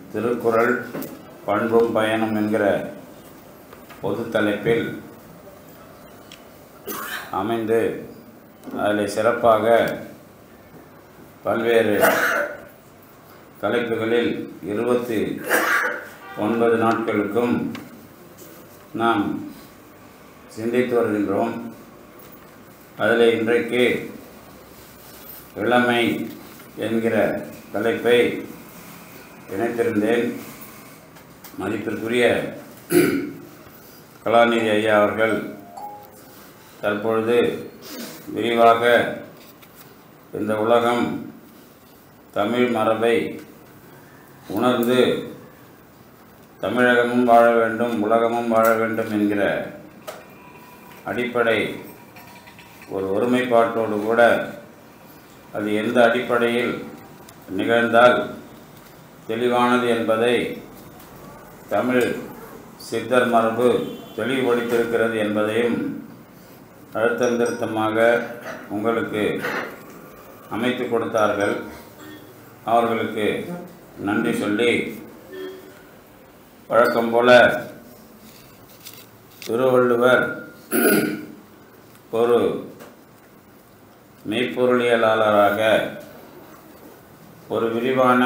திருக்குறள் பண்பும் பயனும் என்கிற பொது தலைப்பில் அமைந்து அதில் சிறப்பாக பல்வேறு தலைப்புகளில் இருபத்தி ஒன்பது நாட்களுக்கும் நாம் சிந்தித்து வருகின்றோம் அதில் இன்றைக்கு இளமை என்கிற தலைப்பை இணைத்திருந்தேன் மதிப்பிற்குரிய கலாநிதி ஐயா அவர்கள் தற்பொழுது விரிவாக இந்த உலகம் தமிழ் மரபை உணர்ந்து தமிழகமும் வாழ வேண்டும் உலகமும் வாழ வேண்டும் என்கிற அடிப்படை ஒரு ஒருமைப்பாட்டோடு கூட அது எந்த அடிப்படையில் நிகழ்ந்தால் தெளிவானது என்பதை தமிழ் சித்தர் மரபு தெளிவுபடுத்தியிருக்கிறது என்பதையும் அழுத்தம் திருத்தமாக உங்களுக்கு அமைத்து கொடுத்தார்கள் அவர்களுக்கு நன்றி சொல்லி வழக்கம் போல திருவள்ளுவர் ஒரு மெய்ப்பொருளியலாளராக ஒரு விரிவான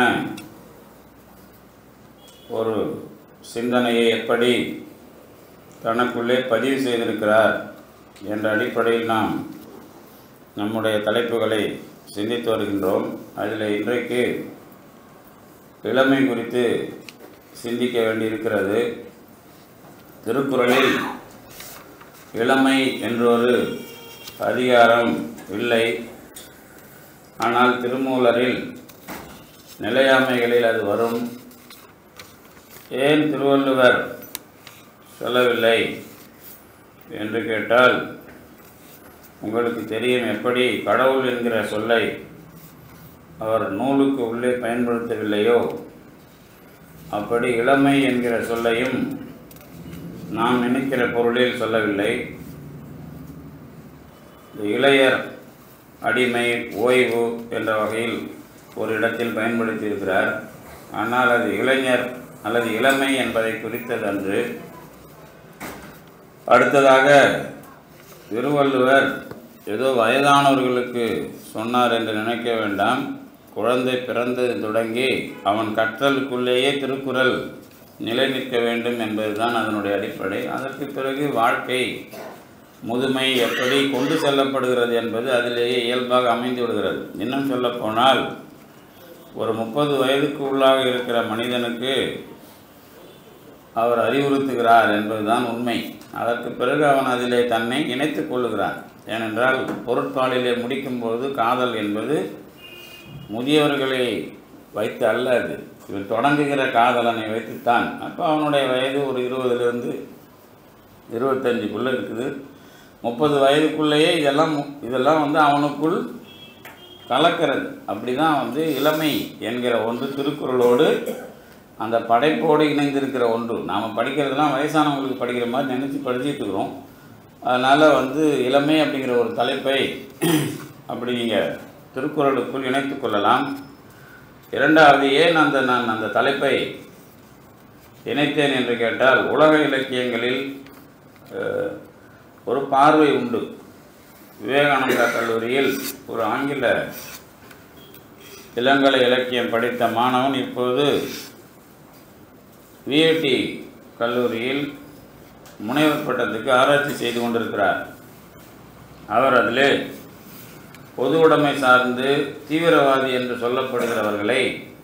ஒரு சிந்தனையை எப்படி தனக்குள்ளே பதிவு செய்திருக்கிறார் என்ற அடிப்படையில் நாம் நம்முடைய தலைப்புகளை சிந்தித்து வருகின்றோம் அதில் இன்றைக்கு இளமை குறித்து சிந்திக்க வேண்டியிருக்கிறது திருக்குறளில் இளமை என்றொரு அதிகாரம் இல்லை ஆனால் திருமூலரில் நிலையாமைகளில் அது வரும் ஏன் திருவள்ளுவர் சொல்லவில்லை என்று கேட்டால் உங்களுக்கு தெரியும் எப்படி கடவுள் என்கிற சொல்லை அவர் நூலுக்கு உள்ளே பயன்படுத்தவில்லையோ அப்படி இளமை என்கிற சொல்லையும் நாம் நினைக்கிற பொருளில் சொல்லவில்லை இந்த இளையர் அடிமை ஓய்வு என்ற வகையில் ஒரு இடத்தில் பயன்படுத்தியிருக்கிறார் ஆனால் அது இளைஞர் அல்லது இளமை என்பதை குறித்தது அன்று அடுத்ததாக திருவள்ளுவர் ஏதோ வயதானவர்களுக்கு சொன்னார் என்று நினைக்க வேண்டாம் குழந்தை பிறந்தது தொடங்கி அவன் கற்றலுக்குள்ளேயே திருக்குறள் நிலை நிற்க வேண்டும் என்பதுதான் அதனுடைய அடிப்படை அதற்கு பிறகு வாழ்க்கை முதுமை எப்படி கொண்டு செல்லப்படுகிறது என்பது அதிலேயே இயல்பாக அமைந்து விடுகிறது இன்னும் சொல்லப்போனால் ஒரு முப்பது வயதுக்கு உள்ளாக இருக்கிற மனிதனுக்கு அவர் அறிவுறுத்துகிறார் என்பதுதான் உண்மை அதற்கு பிறகு அவன் அதிலே தன்னை இணைத்துக் கொள்ளுகிறான் ஏனென்றால் பொருட்பாலிலே முடிக்கும்போது காதல் என்பது முதியவர்களை வைத்து அல்ல அது இவன் தொடங்குகிற காதலனை வைத்துத்தான் அப்போ அவனுடைய வயது ஒரு இருபதுலேருந்து இருபத்தஞ்சுக்குள்ளே இருக்குது முப்பது வயதுக்குள்ளேயே இதெல்லாம் மு- இதெல்லாம் வந்து அவனுக்குள் கலக்கிறது அப்படி தான் வந்து இளமை என்கிற ஒன்று திருக்குறளோடு அந்த படைப்போடு இணைந்திருக்கிற ஒன்று நாம் படிக்கிறதுலாம் வயசானவங்களுக்கு படிக்கிற மாதிரி நினச்சி படிச்சுட்டு இருக்கிறோம் அதனால் வந்து இளமை அப்படிங்கிற ஒரு தலைப்பை அப்படி நீங்கள் திருக்குறளுக்குள் இணைத்துக் கொள்ளலாம் இரண்டாவது ஏன் அந்த நான் அந்த தலைப்பை இணைத்தேன் என்று கேட்டால் உலக இலக்கியங்களில் அஹ், ஒரு பார்வை உண்டு விவேகானந்தா கல்லூரியில் ஒரு ஆங்கில இளங்கலை இலக்கியம் படித்த மாணவன் இப்போது விஐடி கல்லூரியில் முனைவர் பட்டத்துக்கு ஆராய்ச்சி செய்து கொண்டிருக்கிறார் அவர் அதிலே பொது உடைமை சார்ந்து தீவிரவாதி என்று சொல்லப்படுகிறவர்களை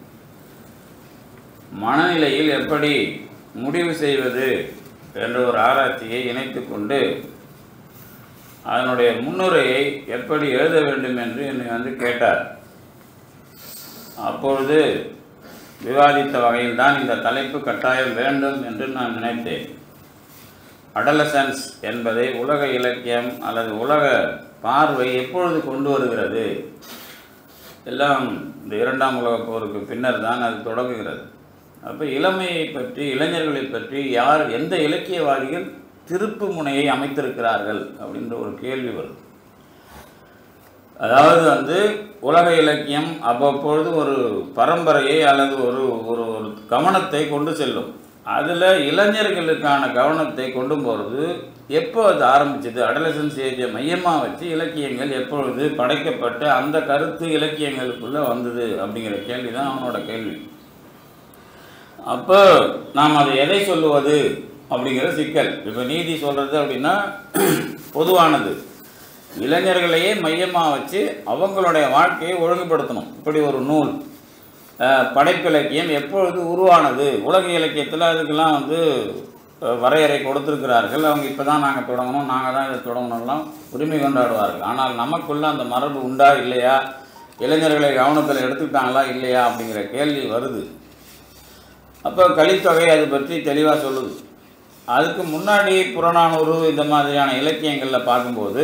மனநிலையில் எப்படி முடிவு செய்வது என்ற ஒரு ஆராய்ச்சியை இணைத்துக் கொண்டு அதனுடைய முன்னுரையை எப்படி எழுத வேண்டும் என்று என்னை வந்து கேட்டார் அப்பொழுது விவாதித்த வகையில் தான் இந்த தலைப்பு கட்டாயம் வேண்டும் என்று நான் நினைத்தேன் அடலசன்ஸ் என்பதை உலக இலக்கியம் அல்லது உலக பார்வை எப்பொழுது கொண்டு வருகிறது எல்லாம் இந்த இரண்டாம் உலகப் போருக்கு பின்னர் தான் அது தொடங்குகிறது அப்போ இளமையை பற்றி இளைஞர்களை பற்றி யார் எந்த இலக்கியவாதிகள் திருப்பு முனையை அமைத்திருக்கிறார்கள் அப்படின்ற ஒரு கேள்வி வருது அதாவது வந்து உலக இலக்கியம் அவ்வப்பொழுது ஒரு பரம்பரையை அல்லது ஒரு ஒரு ஒரு கவனத்தை கொண்டு செல்லும் அதில் இளைஞர்களுக்கான கவனத்தை கொண்டு போகிறது எப்போ அது ஆரம்பிச்சது அடலசன்ஸ் ஏஜை மையமாக வச்சு இலக்கியங்கள் எப்பொழுது படைக்கப்பட்டு அந்த கருத்து இலக்கியங்களுக்குள்ளே வந்தது அப்படிங்கிற கேள்வி தான் அவனோட கேள்வி அப்போ நாம் அதை எதை சொல்லுவது அப்படிங்கிற சிக்கல் இப்போ நீதி சொல்கிறது அப்படின்னா பொதுவானது இளைஞர்களையே மையமாக வச்சு அவங்களுடைய வாழ்க்கையை ஒழுங்குபடுத்தணும் இப்படி ஒரு நூல் அஹ், படைப்பிலக்கியம் எப்பொழுது உருவானது உலக இலக்கியத்தில் அதுக்கெல்லாம் வந்து அஹ், வரையறை கொடுத்துருக்கிறார்கள் அவங்க இப்போ தான் நாங்கள் தொடங்கணும் நாங்கள் தான் இதை தொடங்கணும்லாம் உரிமை கொண்டாடுவார்கள் ஆனால் நமக்குள்ள அந்த மரபு உண்டா இல்லையா இளைஞர்களை கவனத்தில் எடுத்துக்கிட்டாங்களா இல்லையா அப்படிங்கிற கேள்வி வருது அப்போ கலித்தொகை அது பற்றி தெளிவாக சொல்லுது அதுக்கு முன்னாடி புறநானூறு இந்த மாதிரியான இலக்கியங்களில் பார்க்கும்போது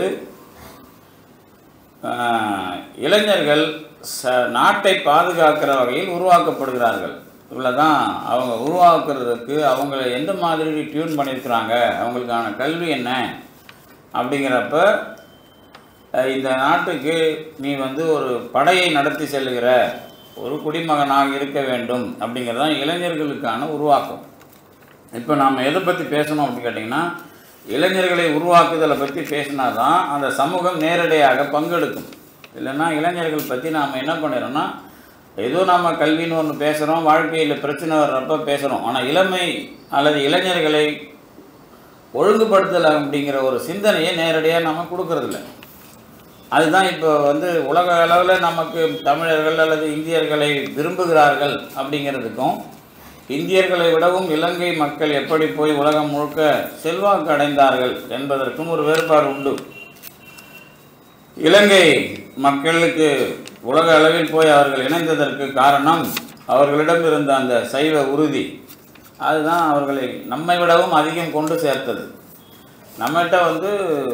ஆஹ், இளைஞர்கள் ச நாட்டை பாதுகாக்கிற வகையில் உருவாக்கப்படுகிறார்கள் இவ்வளோ தான் அவங்க உருவாக்குறதுக்கு அவங்கள எந்த மாதிரி டியூன் பண்ணியிருக்கிறாங்க அவங்களுக்கான கல்வி என்ன அப்படிங்கிறப்ப அஹ், இந்த நாட்டுக்கு நீ வந்து ஒரு படையை நடத்தி செல்லுகிற ஒரு குடிமகனாக இருக்க வேண்டும் அப்படிங்கிறது தான் இளைஞர்களுக்கான உருவாக்கம் இப்போ நாம் எதை பற்றி பேசணும் அப்படின்னு கேட்டிங்கன்னா இளைஞர்களை உருவாக்குதலை பற்றி பேசினா தான் அந்த சமூகம் நேரடியாக பங்கெடுக்கும் இல்லைன்னா இளைஞர்கள் பற்றி நாம் என்ன பண்ணிடுறோம்னா ஏதோ நாம் கல்வின்னு ஒன்று பேசுகிறோம் வாழ்க்கையில் பிரச்சனை வர்றப்ப பேசுகிறோம் ஆனால் இளமை அல்லது இளைஞர்களை ஒழுங்குபடுத்தல் அப்படிங்கிற ஒரு சிந்தனையை நேரடியாக நம்ம கொடுக்கறதில்ல அதுதான் இப்போ வந்து உலக அளவில் நமக்கு தமிழர்கள் அல்லது இந்தியர்களை விரும்புகிறார்கள் அப்படிங்கிறதுக்கும் இந்தியர்களை விடவும் இலங்கை மக்கள் எப்படி போய் உலகம் முழுக்க செல்வாக்கு அடைந்தார்கள் என்பதற்கும் ஒரு வேறுபாடு உண்டு இலங்கை மக்களுக்கு உலக அளவில் போய் அவர்கள் இணைந்ததற்கு காரணம் அவர்களிடம் இருந்த அந்த சைவ உறுதி அதுதான் அவர்களை நம்மை விடவும் அதிகம் கொண்டு சேர்த்தது நம்மகிட்ட வந்து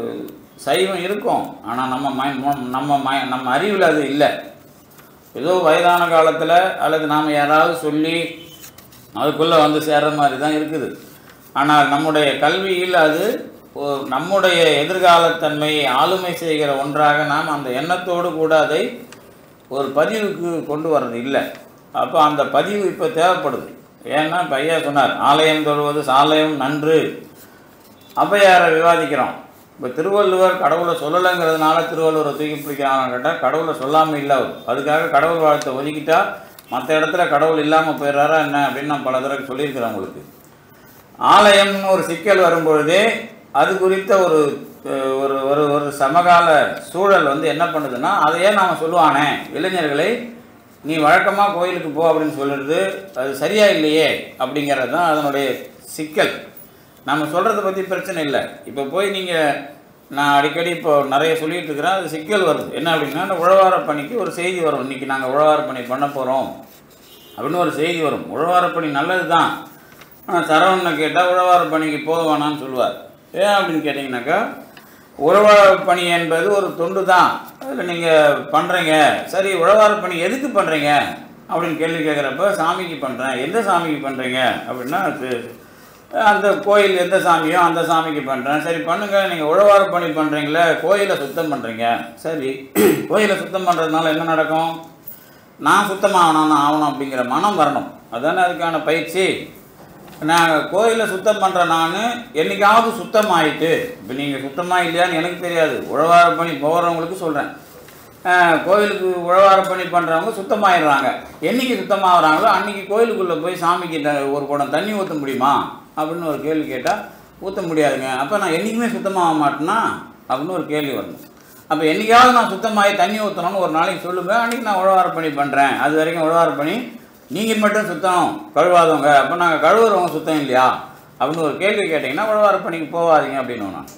சைவம் இருக்கும் ஆனால் நம்ம மய ம- நம்ம மய நம்ம அறிவில் அது இல்லை ஏதோ வயதான காலத்தில் அல்லது நாம் யாராவது சொல்லி அதுக்குள்ளே வந்து சேர்ற மாதிரி தான் இருக்குது ஆனால் நம்முடைய கல்வியில் அது ஒ- நம்முடைய எதிர்காலத்தன்மையை ஆளுமை செய்கிற ஒன்றாக நாம் அந்த எண்ணத்தோடு கூட அதை ஒரு பதிவுக்கு கொண்டு வர்றது இல்லை அப்போ அந்த பதிவு இப்போ தேவைப்படுது ஏன்னா இப்ப ஐயா சொன்னார் ஆலயம் தொழுவது சாலயம் நன்று ஔவையாரை விவாதிக்கிறோம் இப்போ திருவள்ளுவர் கடவுளை சொல்லலைங்கிறதுனால திருவள்ளுவரை தூக்கி பிடிக்கிறாங்கன்னு கேட்டால் கடவுளை சொல்லாமல் இல்லை அவர் அதுக்காக கடவுள் வாழ்த்தை ஒதுக்கிட்டா மற்ற இடத்துல கடவுள் இல்லாமல் போயிடுறாரா என்ன அப்படின்னு நான் பல தடவை சொல்லியிருக்கிறேன் உங்களுக்கு ஆலயம்னு ஒரு சிக்கல் வரும்பொழுதே அது குறித்த ஒரு அஹ், ஒரு ஒரு ஒரு சமகால சூழல் வந்து என்ன பண்ணுதுன்னா அதையே நாம் சொல்லுவானே இளைஞர்களை நீ வழக்கமாக கோயிலுக்கு போ அப்படின்னு சொல்லுறது அது சரியா இல்லையே அப்படிங்கிறது தான் அதனுடைய சிக்கல் நம்ம சொல்கிறத பற்றி பிரச்சனை இல்லை இப்போ போய் நீங்கள் நான் அடிக்கடி இப்போ நிறைய சொல்லிட்டு இருக்கிறேன் அது சிக்கல் வருது என்ன அப்படின்னா இந்த உழவார பணிக்கு ஒரு செய்தி வரும் இன்றைக்கி நாங்கள் உழவார பணி பண்ண போகிறோம் அப்படின்னு ஒரு செய்தி வரும் உழவார பணி நல்லது தான் ஆனால் சரவணனை கேட்டால் உழவார பணிக்கு போக வேணாம்னு சொல்லுவார் ஏன் அப்படின்னு கேட்டிங்கனாக்கா உழவார பணி என்பது ஒரு தொண்டு தான் அதில் நீங்கள் பண்ணுறீங்க சரி உழவார பணி எதுக்கு பண்ணுறீங்க அப்படின்னு கேள்வி கேட்குறப்ப சாமிக்கு பண்ணுறேன் எந்த சாமிக்கு பண்ணுறீங்க அப்படின்னா அது அந்த கோயில் எந்த சாமியோ அந்த சாமிக்கு பண்ணுறேன் சரி பண்ணுங்கள் நீங்கள் உழவார பணி பண்ணுறீங்களே கோயிலை சுத்தம் பண்ணுறீங்க சரி கோயிலை சுத்தம் பண்ணுறதுனால என்ன நடக்கும் நான் சுத்தமாகணும் நான் ஆகணும் அப்படிங்கிற மனம் வரணும் அதானே அதுக்கான பயிற்சி நான் கோயிலை சுத்தம் பண்ணுற நான் என்னைக்காவது சுத்தம் ஆயிட்டு இப்போ நீங்கள் சுத்தமாக இல்லையான்னு எனக்கு தெரியாது உழவார பணி போகிறவங்களுக்கு சொல்கிறேன் கோயிலுக்கு உழவார பணி பண்ணுறவங்க சுத்தமாயிடுறாங்க என்னைக்கு சுத்தமாகறாங்களோ அன்னைக்கு கோயிலுக்குள்ளே போய் சாமிக்கு த- ஒரு குடம் தண்ணி ஊற்ற முடியுமா அப்படின்னு ஒரு கேள்வி கேட்டால் ஊற்ற முடியாதுங்க அப்போ நான் என்றைக்குமே சுத்தமாக மாட்டேனா அப்படின்னு ஒரு கேள்வி வரணும் அப்போ என்னைக்காவது நான் சுத்தமாகி தண்ணி ஊற்றணும்னு ஒரு நாளைக்கு சொல்லுங்கள் அன்றைக்கி நான் உழவார பணி பண்ணுறேன் அது வரைக்கும் உழவார பணி நீங்கள் மட்டும் சுத்தம் கழுவாதவங்க அப்போ நாங்கள் கழுவுறவங்க சுத்தம் இல்லையா அப்படின்னு ஒரு கேள்வி கேட்டிங்கன்னா உழவார பணிக்கு போகாதீங்க அப்படின்னு நான்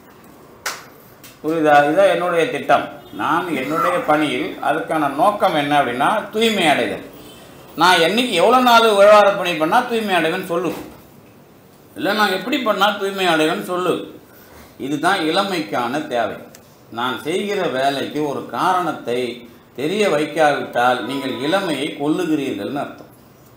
புரியுதா இதுதான் என்னுடைய திட்டம் நான் என்னுடைய பணியில் அதுக்கான நோக்கம் என்ன அப்படின்னா தூய்மை அடைதல் நான் என்னைக்கு எவ்வளோ நாள் உழவார பணி பண்ணால் தூய்மை அடைவேன்னு சொல்லு இல்லை நான் எப்படி பண்ணால் தூய்மை அடைவேன்னு சொல்லு இதுதான் இளமைக்கான தேவை நான் செய்கிற வேலைக்கு ஒரு காரணத்தை தெரிய வைக்காவிட்டால் நீங்கள் இளமையை கொல்லுகிறீர்கள்னு அர்த்தம்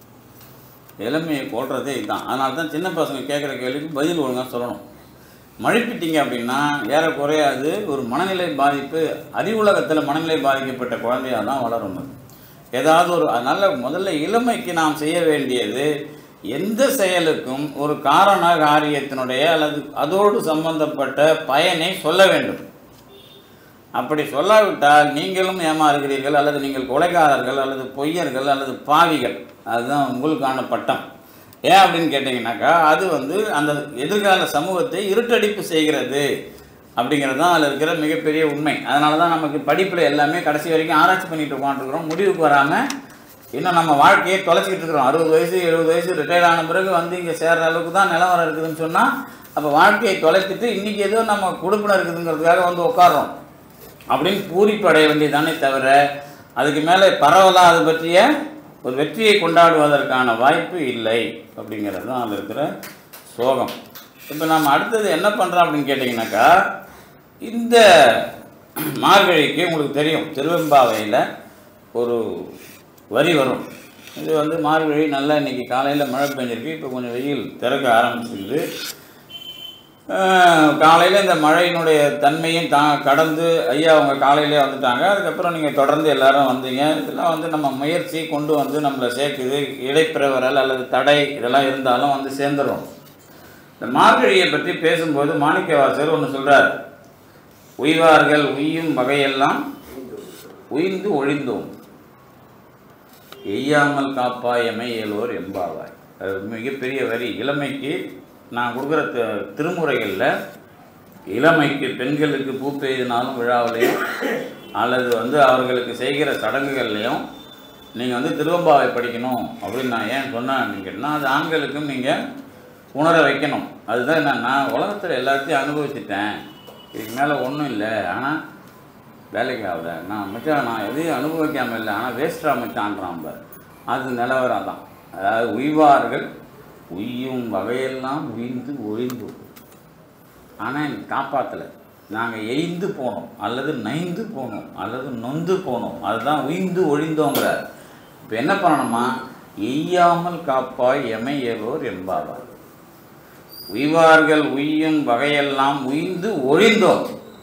இளமையை கொல்றதே இதுதான் அதனால தான் சின்ன பசங்க கேட்குற கேள்விக்கு பதில் ஒழுங்காக சொல்லணும் மழுப்பிட்டீங்க அப்படின்னா ஏறக்குறைய அது ஒரு மனநிலை பாதிப்பு அறிவுலகத்தில் மனநிலை பாதிக்கப்பட்ட குழந்தையாக தான் வளரும் அது ஏதாவது ஒரு அதனால் முதல்ல இளமைக்கு நாம் செய்ய வேண்டியது எந்த செயலுக்கும் ஒரு காரண காரியத்தினுடைய அல்லது அதோடு சம்பந்தப்பட்ட பயனை சொல்ல வேண்டும் அப்படி சொல்லாவிட்டால் நீங்களும் ஏமாறுகிறீர்கள் அல்லது நீங்கள் கொலைகாரர்கள் அல்லது பொய்யர்கள் அல்லது பாவிகள் அதுதான் உங்களுக்கான பட்டம் ஏன் அப்படின்னு கேட்டிங்கனாக்கா அது வந்து அந்த எதிர்கால சமூகத்தை இருட்டடிப்பு செய்கிறது அப்படிங்கிறது தான் அதில் இருக்கிற மிகப்பெரிய உண்மை அதனால தான் நமக்கு படிப்பில் எல்லாமே கடைசி வரைக்கும் ஆராய்ச்சி பண்ணிட்டு உட்காந்துருக்குறோம் முடிவுக்கு வராமல் இன்னும் நம்ம வாழ்க்கையை தொலைச்சிக்கிட்டு இருக்கிறோம் அறுபது வயசு எழுபது வயசு ரிட்டையர்ட் ஆன பிறகு வந்து இங்கே சேர்ற அளவுக்கு தான் நிலவரம் இருக்குதுன்னு சொன்னால் அப்போ வாழ்க்கையை தொலைச்சிட்டு இன்றைக்கி ஏதோ நம்ம கொடுப்பின இருக்குதுங்கிறதுக்காக வந்து உட்காரோம் அப்படின்னு பூரிப்படைய வேண்டியதானே தவிர அதுக்கு மேலே பரவலாக அது பற்றிய ஒரு வெற்றியை கொண்டாடுவதற்கான வாய்ப்பு இல்லை அப்படிங்கிறது தான் அதில் இருக்கிற சோகம் இப்போ நம்ம அடுத்தது என்ன பண்ணுறோம் அப்படின்னு கேட்டிங்கனாக்கா இந்த மார்கழிக்கு உங்களுக்கு தெரியும் திருவெம்பாவையில் ஒரு வரி வரும் இது வந்து மார்கழி நல்லா இன்னைக்கு காலையில் மழை பெஞ்சிருக்கு இப்போ கொஞ்சம் வெயில் திறக்க ஆரம்பிச்சிருக்குது காலையில் இந்த மழையினுடைய தன்மையும் தா கடந்து ஐயா அவங்க காலையிலே வந்துட்டாங்க அதுக்கப்புறம் நீங்கள் தொடர்ந்து எல்லாரும் வந்தீங்க இதெல்லாம் வந்து நம்ம முயற்சி கொண்டு வந்து நம்மளை சேர்க்குது இடைப்பிரவரல் அல்லது தடை இதெல்லாம் இருந்தாலும் வந்து சேர்ந்துடும் இந்த மார்கழியை பற்றி பேசும்போது மாணிக்கவாசகர் ஒன்று சொல்கிறார் உய்வார்கள் உய்யும் வகையெல்லாம் உய்ந்து ஒழிந்தோம் எய்யாமல் காப்பாயமை ஏலோர் எம்பாவாய் அது மிகப்பெரிய வரி இளமைக்கு நான் கொடுக்குற தி- திருமுறைகளில் இளமைக்கு பெண்களுக்கு பூ பெய்தினாலும் விழாவிலையும் அல்லது வந்து அவர்களுக்கு செய்கிற சடங்குகள்லையும் நீங்கள் வந்து திருவம்பாவை படிக்கணும் அப்படின்னு நான் ஏன் சொன்னேன் அப்படின்னு கேட்டால் அது ஆண்களுக்கும் நீங்கள் உணர வைக்கணும் அதுதான் என்னன்னா உலகத்தில் எல்லாத்தையும் அனுபவிச்சிட்டேன் இதுக்கு மேலே ஒன்றும் இல்லை ஆனால் வேலைக்கு ஆகுத நான் மச்சான் நான் எதையும் அனுபவிக்காமல் இல்லை ஆனால் வேஸ்ட்டாக மச்சான்றான் பாரு. அது நிலவரம் தான் அதாவது உய்வார்கள் உய்யும் வகையெல்லாம் உய்ந்து ஒழிந்து ஆனால் எனக்கு காப்பாற்றலை நாங்கள் எய்ந்து போனோம் அல்லது நைந்து போனோம் அல்லது நொந்து போனோம் அதுதான் உய்ந்து ஒழிந்தோங்கிறார் இப்போ என்ன பண்ணணுமா எய்யாமல் காப்பாய் எமையலோர் என்பாவார் உய்வார்கள் உய்யும் வகையெல்லாம் உய்ந்து ஒழிந்தோம்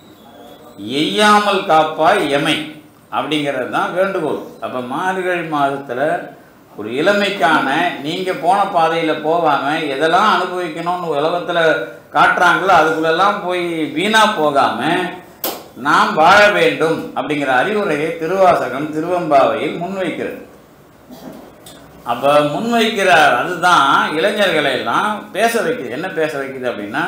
எய்யாமல் காப்பாய் எமை அப்படிங்கிறது தான் வேண்டுகோள் அப்போ மார்கழி மாதத்தில் ஒரு இளமைக்கான நீங்கள் போன பாதையில் போகாமல் எதெல்லாம் அனுபவிக்கணும்னு உலகத்தில் காட்டுறாங்களோ அதுக்குள்ளெல்லாம் போய் வீணாக போகாமல் நாம் வாழ வேண்டும் அப்படிங்கிற அறிவுரையை திருவாசகம் திருவம்பாவையில் முன்வைக்கிறது அப்போ முன்வைக்கிற அதுதான் இளைஞர்களை எல்லாம் பேச வைக்குது என்ன பேச வைக்குது அப்படின்னா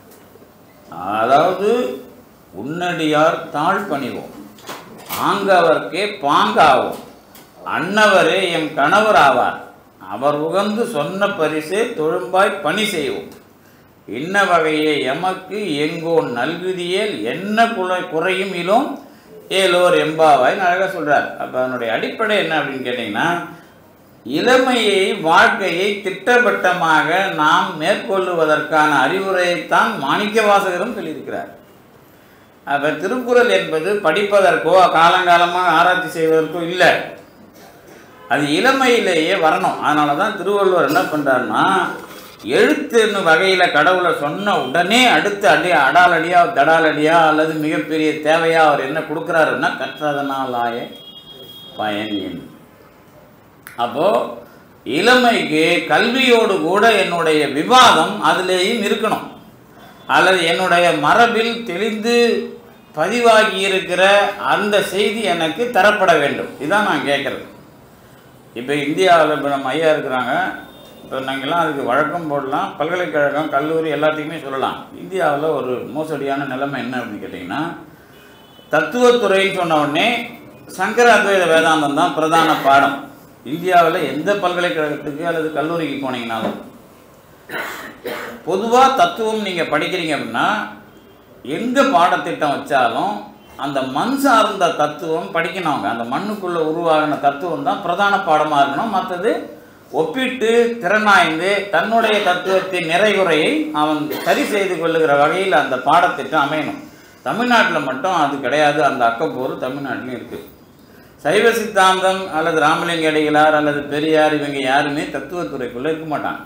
அதாவது உன்னடியார் தாழ் பணிவோம் ஆங்கவர்க்கே பாங்காவோம் அன்னவரே எம் கணவர் ஆவார் அவர் உகந்து சொன்ன பரிசே தொழும்பாய் பணி செய்வோம் இன்ன வகையே எமக்கு எங்கோ நல்குதியேல் என்ன குறை குறையும் இலும் ஏலோர் எம்பாவாய் அழகாக சொல்றார் அப்போ அதனுடைய அடிப்படை என்ன அப்படின்னு கேட்டிங்கன்னா இளமையை வாழ்க்கையை திட்டவட்டமாக நாம் மேற்கொள்ளுவதற்கான அறிவுரையைத்தான் மாணிக்க வாசகரும் சொல்லியிருக்கிறார் அப்போ திருக்குறள் என்பது படிப்பதற்கோ காலங்காலமாக ஆராய்ச்சி செய்வதற்கோ இல்லை அது இளமையிலேயே வரணும் அதனால தான் திருவள்ளுவர் என்ன பண்ணுறாருன்னா எழுத்துன்னு வகையில் கடவுளை சொன்ன உடனே அடுத்து அடி அடாலடியா தடாலடியா அல்லது மிகப்பெரிய தேவையா அவர் என்ன கொடுக்குறாருன்னா கற்றதனாலாய பயன் என் அப்போ இளமைக்கு கல்வியோடு கூட என்னுடைய விவாதம் அதிலேயும் இருக்கணும் அல்லது என்னுடைய மரபில் தெளிந்து பதிவாகி இருக்கிற அந்த செய்தி எனக்கு தரப்பட வேண்டும் இதான் நான் கேட்குறது இப்போ இந்தியாவில் இப்போ நம்ம ஐயா இருக்கிறாங்க இப்போ நாங்கள்லாம் அதுக்கு வழக்கம் போடலாம் பல்கலைக்கழகம் கல்லூரி எல்லாத்தையுமே சொல்லலாம் இந்தியாவில் ஒரு மோசடியான நிலைமை என்ன அப்படின்னு கேட்டிங்கன்னா தத்துவத்துறைன்னு சொன்ன உடனே சங்கர அத்வைத வேதாந்தம் தான் பிரதான பாடம் இந்தியாவில் எந்த பல்கலைக்கழகத்துக்கு அல்லது கல்லூரிக்கு போனீங்கனாலும் பொதுவாக தத்துவம் நீங்கள் படிக்கிறீங்க அப்படின்னா எங்கே பாடத்திட்டம் வச்சாலும் அந்த மண் சார்ந்த தத்துவம் படிக்கணும் அவங்க அந்த மண்ணுக்குள்ளே உருவாகின தத்துவம் தான் பிரதான பாடமாக இருக்கணும் மற்றது ஒப்பிட்டு திறனாய்ந்து தன்னுடைய தத்துவத்தின் நிறைகுறையை அவன் சரி செய்து கொள்ளுகிற வகையில் அந்த பாடத்திட்டம் அமையணும் தமிழ்நாட்டில் மட்டும் அது கிடையாது அந்த அக்கப்போர் தமிழ்நாட்டிலும் இருக்குது சைவ சித்தாந்தம் அல்லது ராமலிங்க அடிகளார் அல்லது பெரியார் இவங்க யாருமே தத்துவத்துறைக்குள்ளே இருக்க மாட்டாங்க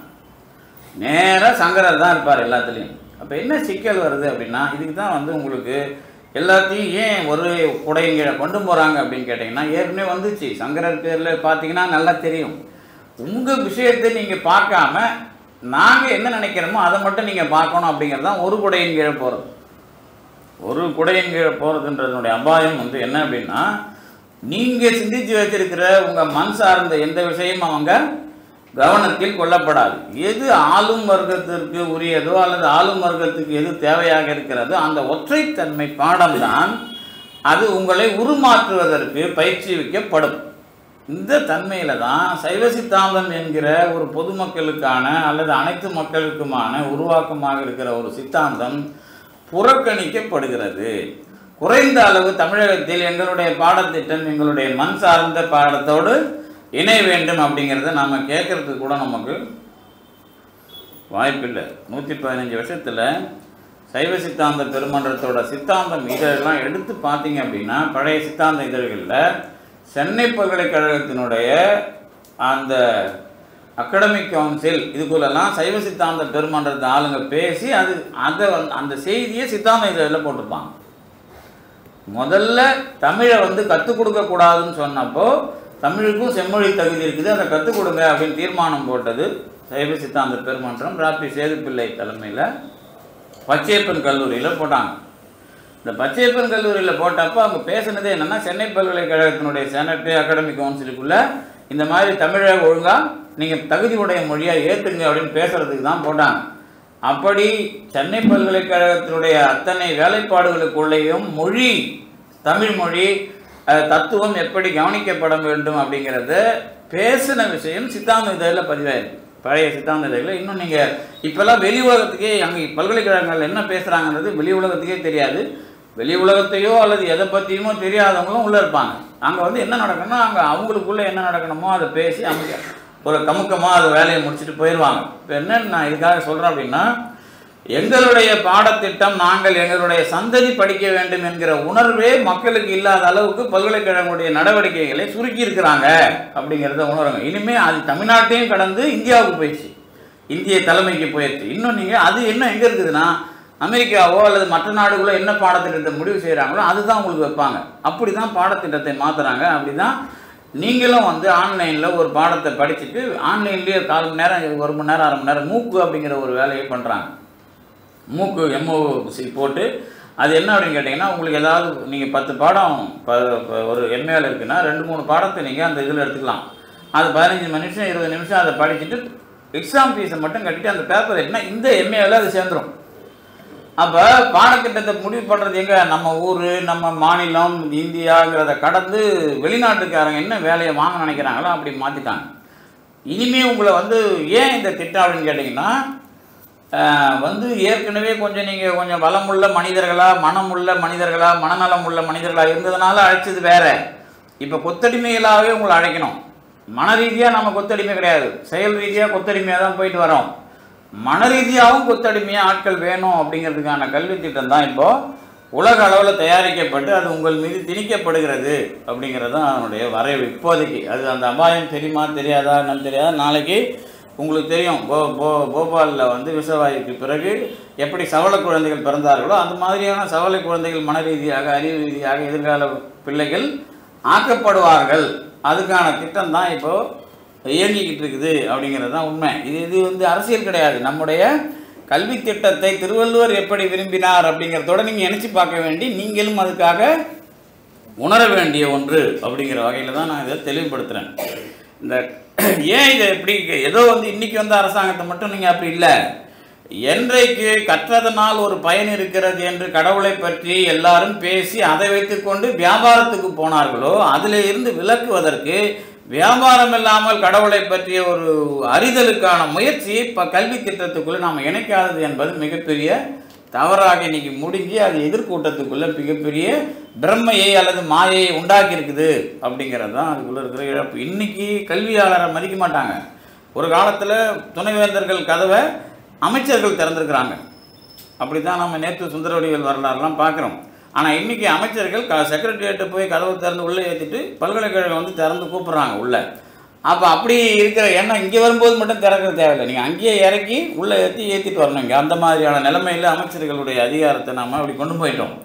நேராக சங்கரர் தான் இருப்பார் எல்லாத்துலேயும் அப்போ என்ன சிக்கல் வருது அப்படின்னா இதுக்கு தான் வந்து உங்களுக்கு எல்லாத்தையும் ஏன் ஒரு குடையின் கீழே கொண்டு போகிறாங்க அப்படின்னு கேட்டிங்கன்னா ஏற்கனவே வந்துச்சு சங்கரர் பேரில் பார்த்தீங்கன்னா நல்லா தெரியும் உங்கள் விஷயத்தை நீங்கள் பார்க்காம நாங்கள் என்ன நினைக்கிறோமோ அதை மட்டும் நீங்கள் பார்க்கணும் அப்படிங்கிறது தான் ஒரு குடையின் கீழே போகிறது ஒரு குடையின் கீழே போகிறதுன்றதுனுடைய அபாயம் வந்து என்ன அப்படின்னா நீங்கள் சிந்திச்சு வச்சிருக்கிற உங்கள் மண் சார்ந்த எந்த விஷயமும் அவங்க கவனத்தில் கொள்ளப்படாது எது ஆளும் வர்க்கத்திற்கு உரியதோ அல்லது ஆளும் வர்க்கத்துக்கு எது தேவையாக இருக்கிறதோ அந்த ஒற்றைத்தன்மை பாடம்தான் அது உங்களை உருமாற்றுவதற்கு பயிற்சிவிக்கப்படும் இந்த தன்மையில தான் சைவ சித்தாந்தம் என்கிற ஒரு பொதுமக்களுக்கான அல்லது அனைத்து மக்களுக்குமான உருவாக்கமாக இருக்கிற ஒரு சித்தாந்தம் புறக்கணிக்கப்படுகிறது குறைந்த அளவு தமிழகத்தில் எங்களுடைய பாடத்திட்டம் எங்களுடைய மண் சார்ந்த பாடத்தோடு இணைய வேண்டும் அப்படிங்கிறத நம்ம கேட்கறதுக்கு கூட நமக்கு வாய்ப்பில்லை நூற்றி பதினஞ்சு வருஷத்தில் சைவ சித்தாந்த பெருமன்றத்தோட சித்தாந்தம் இதழெல்லாம் எடுத்து பார்த்தீங்க அப்படின்னா பழைய சித்தாந்த இதழ்களில் சென்னை பல்கலைக்கழகத்தினுடைய அந்த அகாடமிக் கவுன்சில் இதுக்குள்ளெல்லாம் சைவ சித்தாந்த பெருமன்றத்தை ஆளுங்க பேசி அது அதை வந்து அந்த செய்தியை சித்தாந்த இதழில் போட்டிருப்பாங்க முதல்ல தமிழை வந்து கற்றுக் கொடுக்கக்கூடாதுன்னு சொன்னப்போ தமிழுக்கும் செம்மொழி தகுதி இருக்குது அதை கற்றுக் கொடுங்க அப்படின்னு தீர்மானம் போட்டது சைவ சித்தாந்த பெருமன்றம் ராப்பி சேதுப்பிள்ளை தலைமையில் பச்சையப்பன் கல்லூரியில் போட்டாங்க இந்த பச்சையப்பன் கல்லூரியில் போட்டப்போ அவங்க பேசுனது என்னென்னா சென்னை பல்கலைக்கழகத்தினுடைய செனட்டு அகாடமிக் கவுன்சிலுக்குள்ளே இந்த மாதிரி தமிழை ஒழுங்காக நீங்கள் தகுதி உடைய மொழியாக ஏற்றுங்க அப்படின்னு பேசுகிறதுக்கு தான் போட்டாங்க அப்படி சென்னை பல்கலைக்கழகத்தினுடைய அத்தனை வேலைப்பாடுகளுக்குள்ளேயும் மொழி தமிழ் மொழி அஹ், தத்துவம் எப்படி கவனிக்கப்பட வேண்டும் அப்படிங்கிறத பேசின விஷயம் சித்தாந்த இதழில் பதிவாயிருக்கு பழைய சித்தாந்த இதழில் இன்னும் நீங்கள் இப்போல்லாம் வெளி உலகத்துக்கே அங்கே பல்கலைக்கழகங்கள் என்ன பேசுகிறாங்கிறது வெளி உலகத்துக்கே தெரியாது வெளி உலகத்தையோ அல்லது எதை பற்றியுமோ தெரியாதவங்களும் உள்ளே இருப்பாங்க அங்கே வந்து என்ன நடக்கணும்னா அங்கே அவங்களுக்குள்ளே என்ன நடக்கணுமோ அதை பேசி அவங்க ஒரு கமுக்கமாக அது வேலையை முடிச்சுட்டு போயிடுவாங்க இப்போ என்ன நான் இதுக்காக சொல்கிறேன் அப்படின்னா எங்களுடைய பாடத்திட்டம் நாங்கள் எங்களுடைய சந்ததி படிக்க வேண்டும் என்கிற உணர்வே மக்களுக்கு இல்லாத அளவுக்கு பல்கலைக்கழகங்களுடைய நடவடிக்கைகளை சுருக்கி இருக்கிறாங்க அப்படிங்கிறத உணருங்க இனிமே அது தமிழ்நாட்டையும் கடந்து இந்தியாவுக்கு போயிடுச்சு இந்திய தலைமைக்கு போயிடுச்சு இன்னும் நீங்கள் அது என்ன எங்கே இருக்குதுன்னா அமெரிக்காவோ அல்லது மற்ற நாடுகளோ என்ன பாடத்திட்டத்தை முடிவு செய்கிறாங்களோ அதுதான் உங்களுக்கு வைப்பாங்க அப்படி தான் பாடத்திட்டத்தை மாற்றுறாங்க அப்படி தான் நீங்களும் வந்து ஆன்லைனில் ஒரு பாடத்தை படிச்சுட்டு ஆன்லைன்லேயே கால் மணி நேரம் ஒரு மணி நேரம் அரை மணி நேரம் மூக்கு அப்படிங்கிற ஒரு வேலையை பண்ணுறாங்க மூக்கு எம்ஓசி போட்டு அது என்ன அப்படின்னு கேட்டிங்கன்னா உங்களுக்கு ஏதாவது நீங்கள் பத்து பாடம் ப ப- ஒரு எம்ஏவில் இருக்குன்னா ரெண்டு மூணு பாடத்தை நீங்கள் அந்த இதில் எடுத்துக்கலாம் அது பதினஞ்சு நிமிஷம் இருபது நிமிஷம் அதை படிச்சுட்டு எக்ஸாம் ஃபீஸை மட்டும் கட்டிட்டு அந்த பேப்பர் என்ன இந்த எம்ஏவில் அது சேர்ந்துரும் அப்போ பாடத்திட்டத்தை முடிவு பண்ணுறது எங்கே நம்ம ஊர் நம்ம மாநிலம் இந்தியாங்கிறத கடந்து வெளிநாட்டுக்காரங்க என்ன வேலையை வாங்க நினைக்கிறாங்களோ அப்படி மாற்றிட்டாங்க இனிமே உங்களை வந்து ஏன் இந்த திட்டம் அப்படின்னு கேட்டிங்கன்னா ஆஹ், வந்து ஏற்கனவே கொஞ்சம் நீங்கள் கொஞ்சம் வளமுள்ள மனிதர்களா மனமுள்ள மனிதர்களா மனநலம் உள்ள மனிதர்களா இருந்ததுனால அழைச்சது வேற இப்போ கொத்தடிமைகளாகவே உங்களை அழைக்கணும் மன ரீதியாக நம்ம கொத்தடிமை கிடையாது செயல் ரீதியாக கொத்தடிமையாக தான் போயிட்டு வரோம் மன ரீதியாகவும் கொத்தடிமையாக ஆட்கள் வேணும் அப்படிங்கிறதுக்கான கல்வி திட்டம் தான் இப்போ உலக அளவில் தயாரிக்கப்பட்டு அது உங்கள் மீது திணிக்கப்படுகிறது அப்படிங்கிறது தான் அதனுடைய வரைவு இப்போதைக்கு அது அந்த அபாயம் தெரியுமா தெரியாதா என்னன்னு தெரியாதா நாளைக்கு உங்களுக்கு தெரியும் போ போ போபாலில் வந்து விஷவாயுக்கு பிறகு எப்படி சவள குழந்தைகள் பிறந்தார்களோ அந்த மாதிரியான சவளை குழந்தைகள் மன ரீதியாக அறிவு ரீதியாக எதிர்கால பிள்ளைகள் ஆக்கப்படுவார்கள் அதுக்கான திட்டம் தான் இப்போது இயங்கிக்கிட்டு இருக்குது அப்படிங்கிறது தான் உண்மை இது இது வந்து அரசியல் கிடையாது நம்முடைய கல்வி திட்டத்தை திருவள்ளுவர் எப்படி விரும்பினார் அப்படிங்கிறதோட நீங்கள் நினச்சி பார்க்க வேண்டி நீங்களும் அதுக்காக உணர வேண்டிய ஒன்று அப்படிங்கிற வகையில் தான் நான் இதை தெளிவுபடுத்துகிறேன் இந்த ஏன் இதை எப்படி ஏதோ வந்து இன்னைக்கு வந்த அரசாங்கத்தை மட்டும் நீங்கள் அப்படி இல்லை என்றைக்கு கற்றதனால் ஒரு பயன் இருக்கிறது என்று கடவுளை பற்றி எல்லாரும் பேசி அதை வைத்துக்கொண்டு வியாபாரத்துக்கு போனார்களோ அதில் இருந்து விலக்குவதற்கு வியாபாரம் இல்லாமல் கடவுளை பற்றிய ஒரு அறிதலுக்கான முயற்சியை இப்போ கல்வி திட்டத்துக்குள்ளே நாம் இணைக்காதது என்பது மிகப்பெரிய தவறாக இன்னைக்கு முடிஞ்சு அது எதிர்கூட்டத்துக்குள்ள மிகப்பெரிய பிரம்மையை அல்லது மாயையை உண்டாக்கி இருக்குது அப்படிங்கிறது தான் அதுக்குள்ளே இருக்கிற இழப்பு இன்னைக்கு கல்வியாளரை மதிக்க மாட்டாங்க ஒரு காலத்தில் துணைவேந்தர்கள் கதவை அமைச்சர்கள் திறந்திருக்கிறாங்க அப்படி தான் நம்ம நேற்று சுந்தரவடிகள் வரலாறுலாம் பார்க்குறோம் ஆனால் இன்றைக்கி அமைச்சர்கள் க செக்ரட்டரியேட்டை போய் கதவை திறந்து உள்ளே ஏற்றிட்டு பல்கலைக்கழகம் வந்து திறந்து கூப்பிட்றாங்க உள்ளே அப்போ அப்படி இருக்கிற எண்ணம் இங்கே வரும்போது மட்டும் திறக்கிறது தேவையில்லை நீங்கள் அங்கேயே இறக்கி உள்ளே ஏற்றி ஏற்றிட்டு வரணும் இங்கே அந்த மாதிரியான நிலைமையில் அமைச்சர்களுடைய அதிகாரத்தை நாம் அப்படி கொண்டு போயிட்டோம்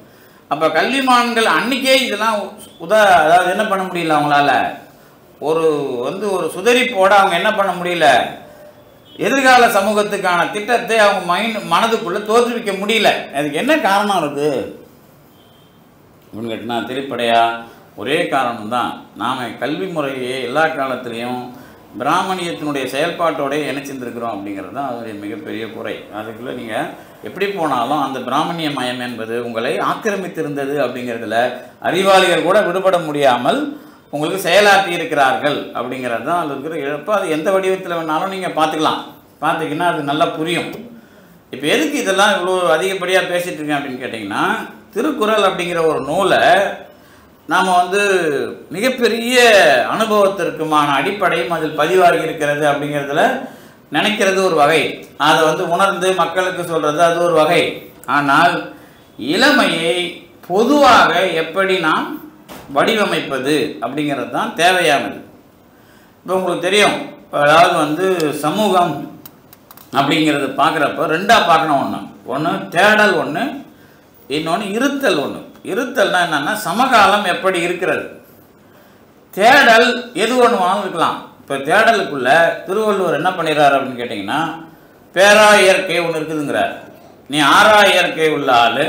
அப்போ கல்விமான்கள் அன்னைக்கே இதெல்லாம் உதா அதாவது என்ன பண்ண முடியல அவங்களால ஒரு வந்து ஒரு சுதரிப்போட அவங்க என்ன பண்ண முடியல எதிர்கால சமூகத்துக்கான திட்டத்தை அவங்க மைண்ட் மனதுக்குள்ளே தோற்றுவிக்க முடியல அதுக்கு என்ன காரணம் இருக்குது அப்படின்னு கேட்டினா திரைப்படையா ஒரே காரணம் தான் நாம் கல்வி முறையை எல்லா காலத்துலேயும் பிராமணியத்தினுடைய செயல்பாட்டோட இணைச்சிருந்துருக்கிறோம் அப்படிங்கிறது தான் அதனுடைய மிகப்பெரிய குறை அதுக்குள்ளே நீங்கள் எப்படி போனாலும் அந்த பிராமணிய மயம் என்பது உங்களை ஆக்கிரமித்திருந்தது அப்படிங்கிறதுல அறிவாளிகள் கூட விடுபட முடியாமல் உங்களுக்கு செயலாற்றி இருக்கிறார்கள் அப்படிங்கிறது தான் அதில் இருக்கிற இழப்பு அது எந்த வடிவத்தில் வேணாலும் நீங்கள் பார்த்துக்கலாம் பார்த்தீங்கன்னா அது நல்லா புரியும் இப்போ எதுக்கு இதெல்லாம் இவ்வளோ அதிகப்படியாக பேசிகிட்டு இருக்கேன் அப்படின்னு கேட்டிங்கன்னா திருக்குறள் அப்படிங்கிற ஒரு நூலை நாம் வந்து மிகப்பெரிய அனுபவத்திற்குமான அடிப்படையும் அதில் பதிவாகி இருக்கிறது அப்படிங்கிறதுல நினைக்கிறது ஒரு வகை அதை வந்து உணர்ந்து மக்களுக்கு சொல்கிறது அது ஒரு வகை ஆனால் இளமையை பொதுவாக எப்படி நாம் வடிவமைப்பது அப்படிங்கிறது தான் தேவையானது இப்போ உங்களுக்கு தெரியும் இப்போ அதாவது வந்து சமூகம் அப்படிங்கிறது பார்க்குறப்ப ரெண்டாக பார்க்கணும் ஒன்று ஒன்று தேடல் ஒன்று இன்னொன்று இருத்தல் ஒன்று இருத்தல்னா என்னென்னா சமகாலம் எப்படி இருக்கிறது தேடல் எது ஒன்று வேணாலும் இருக்கலாம் இப்போ தேடலுக்குள்ள திருவள்ளுவர் என்ன பண்ணிடுறாரு அப்படின்னு கேட்டிங்கன்னா பேரா இயற்கை ஒன்று இருக்குதுங்கிறார் நீ ஆறா இயற்கை உள்ள ஆள்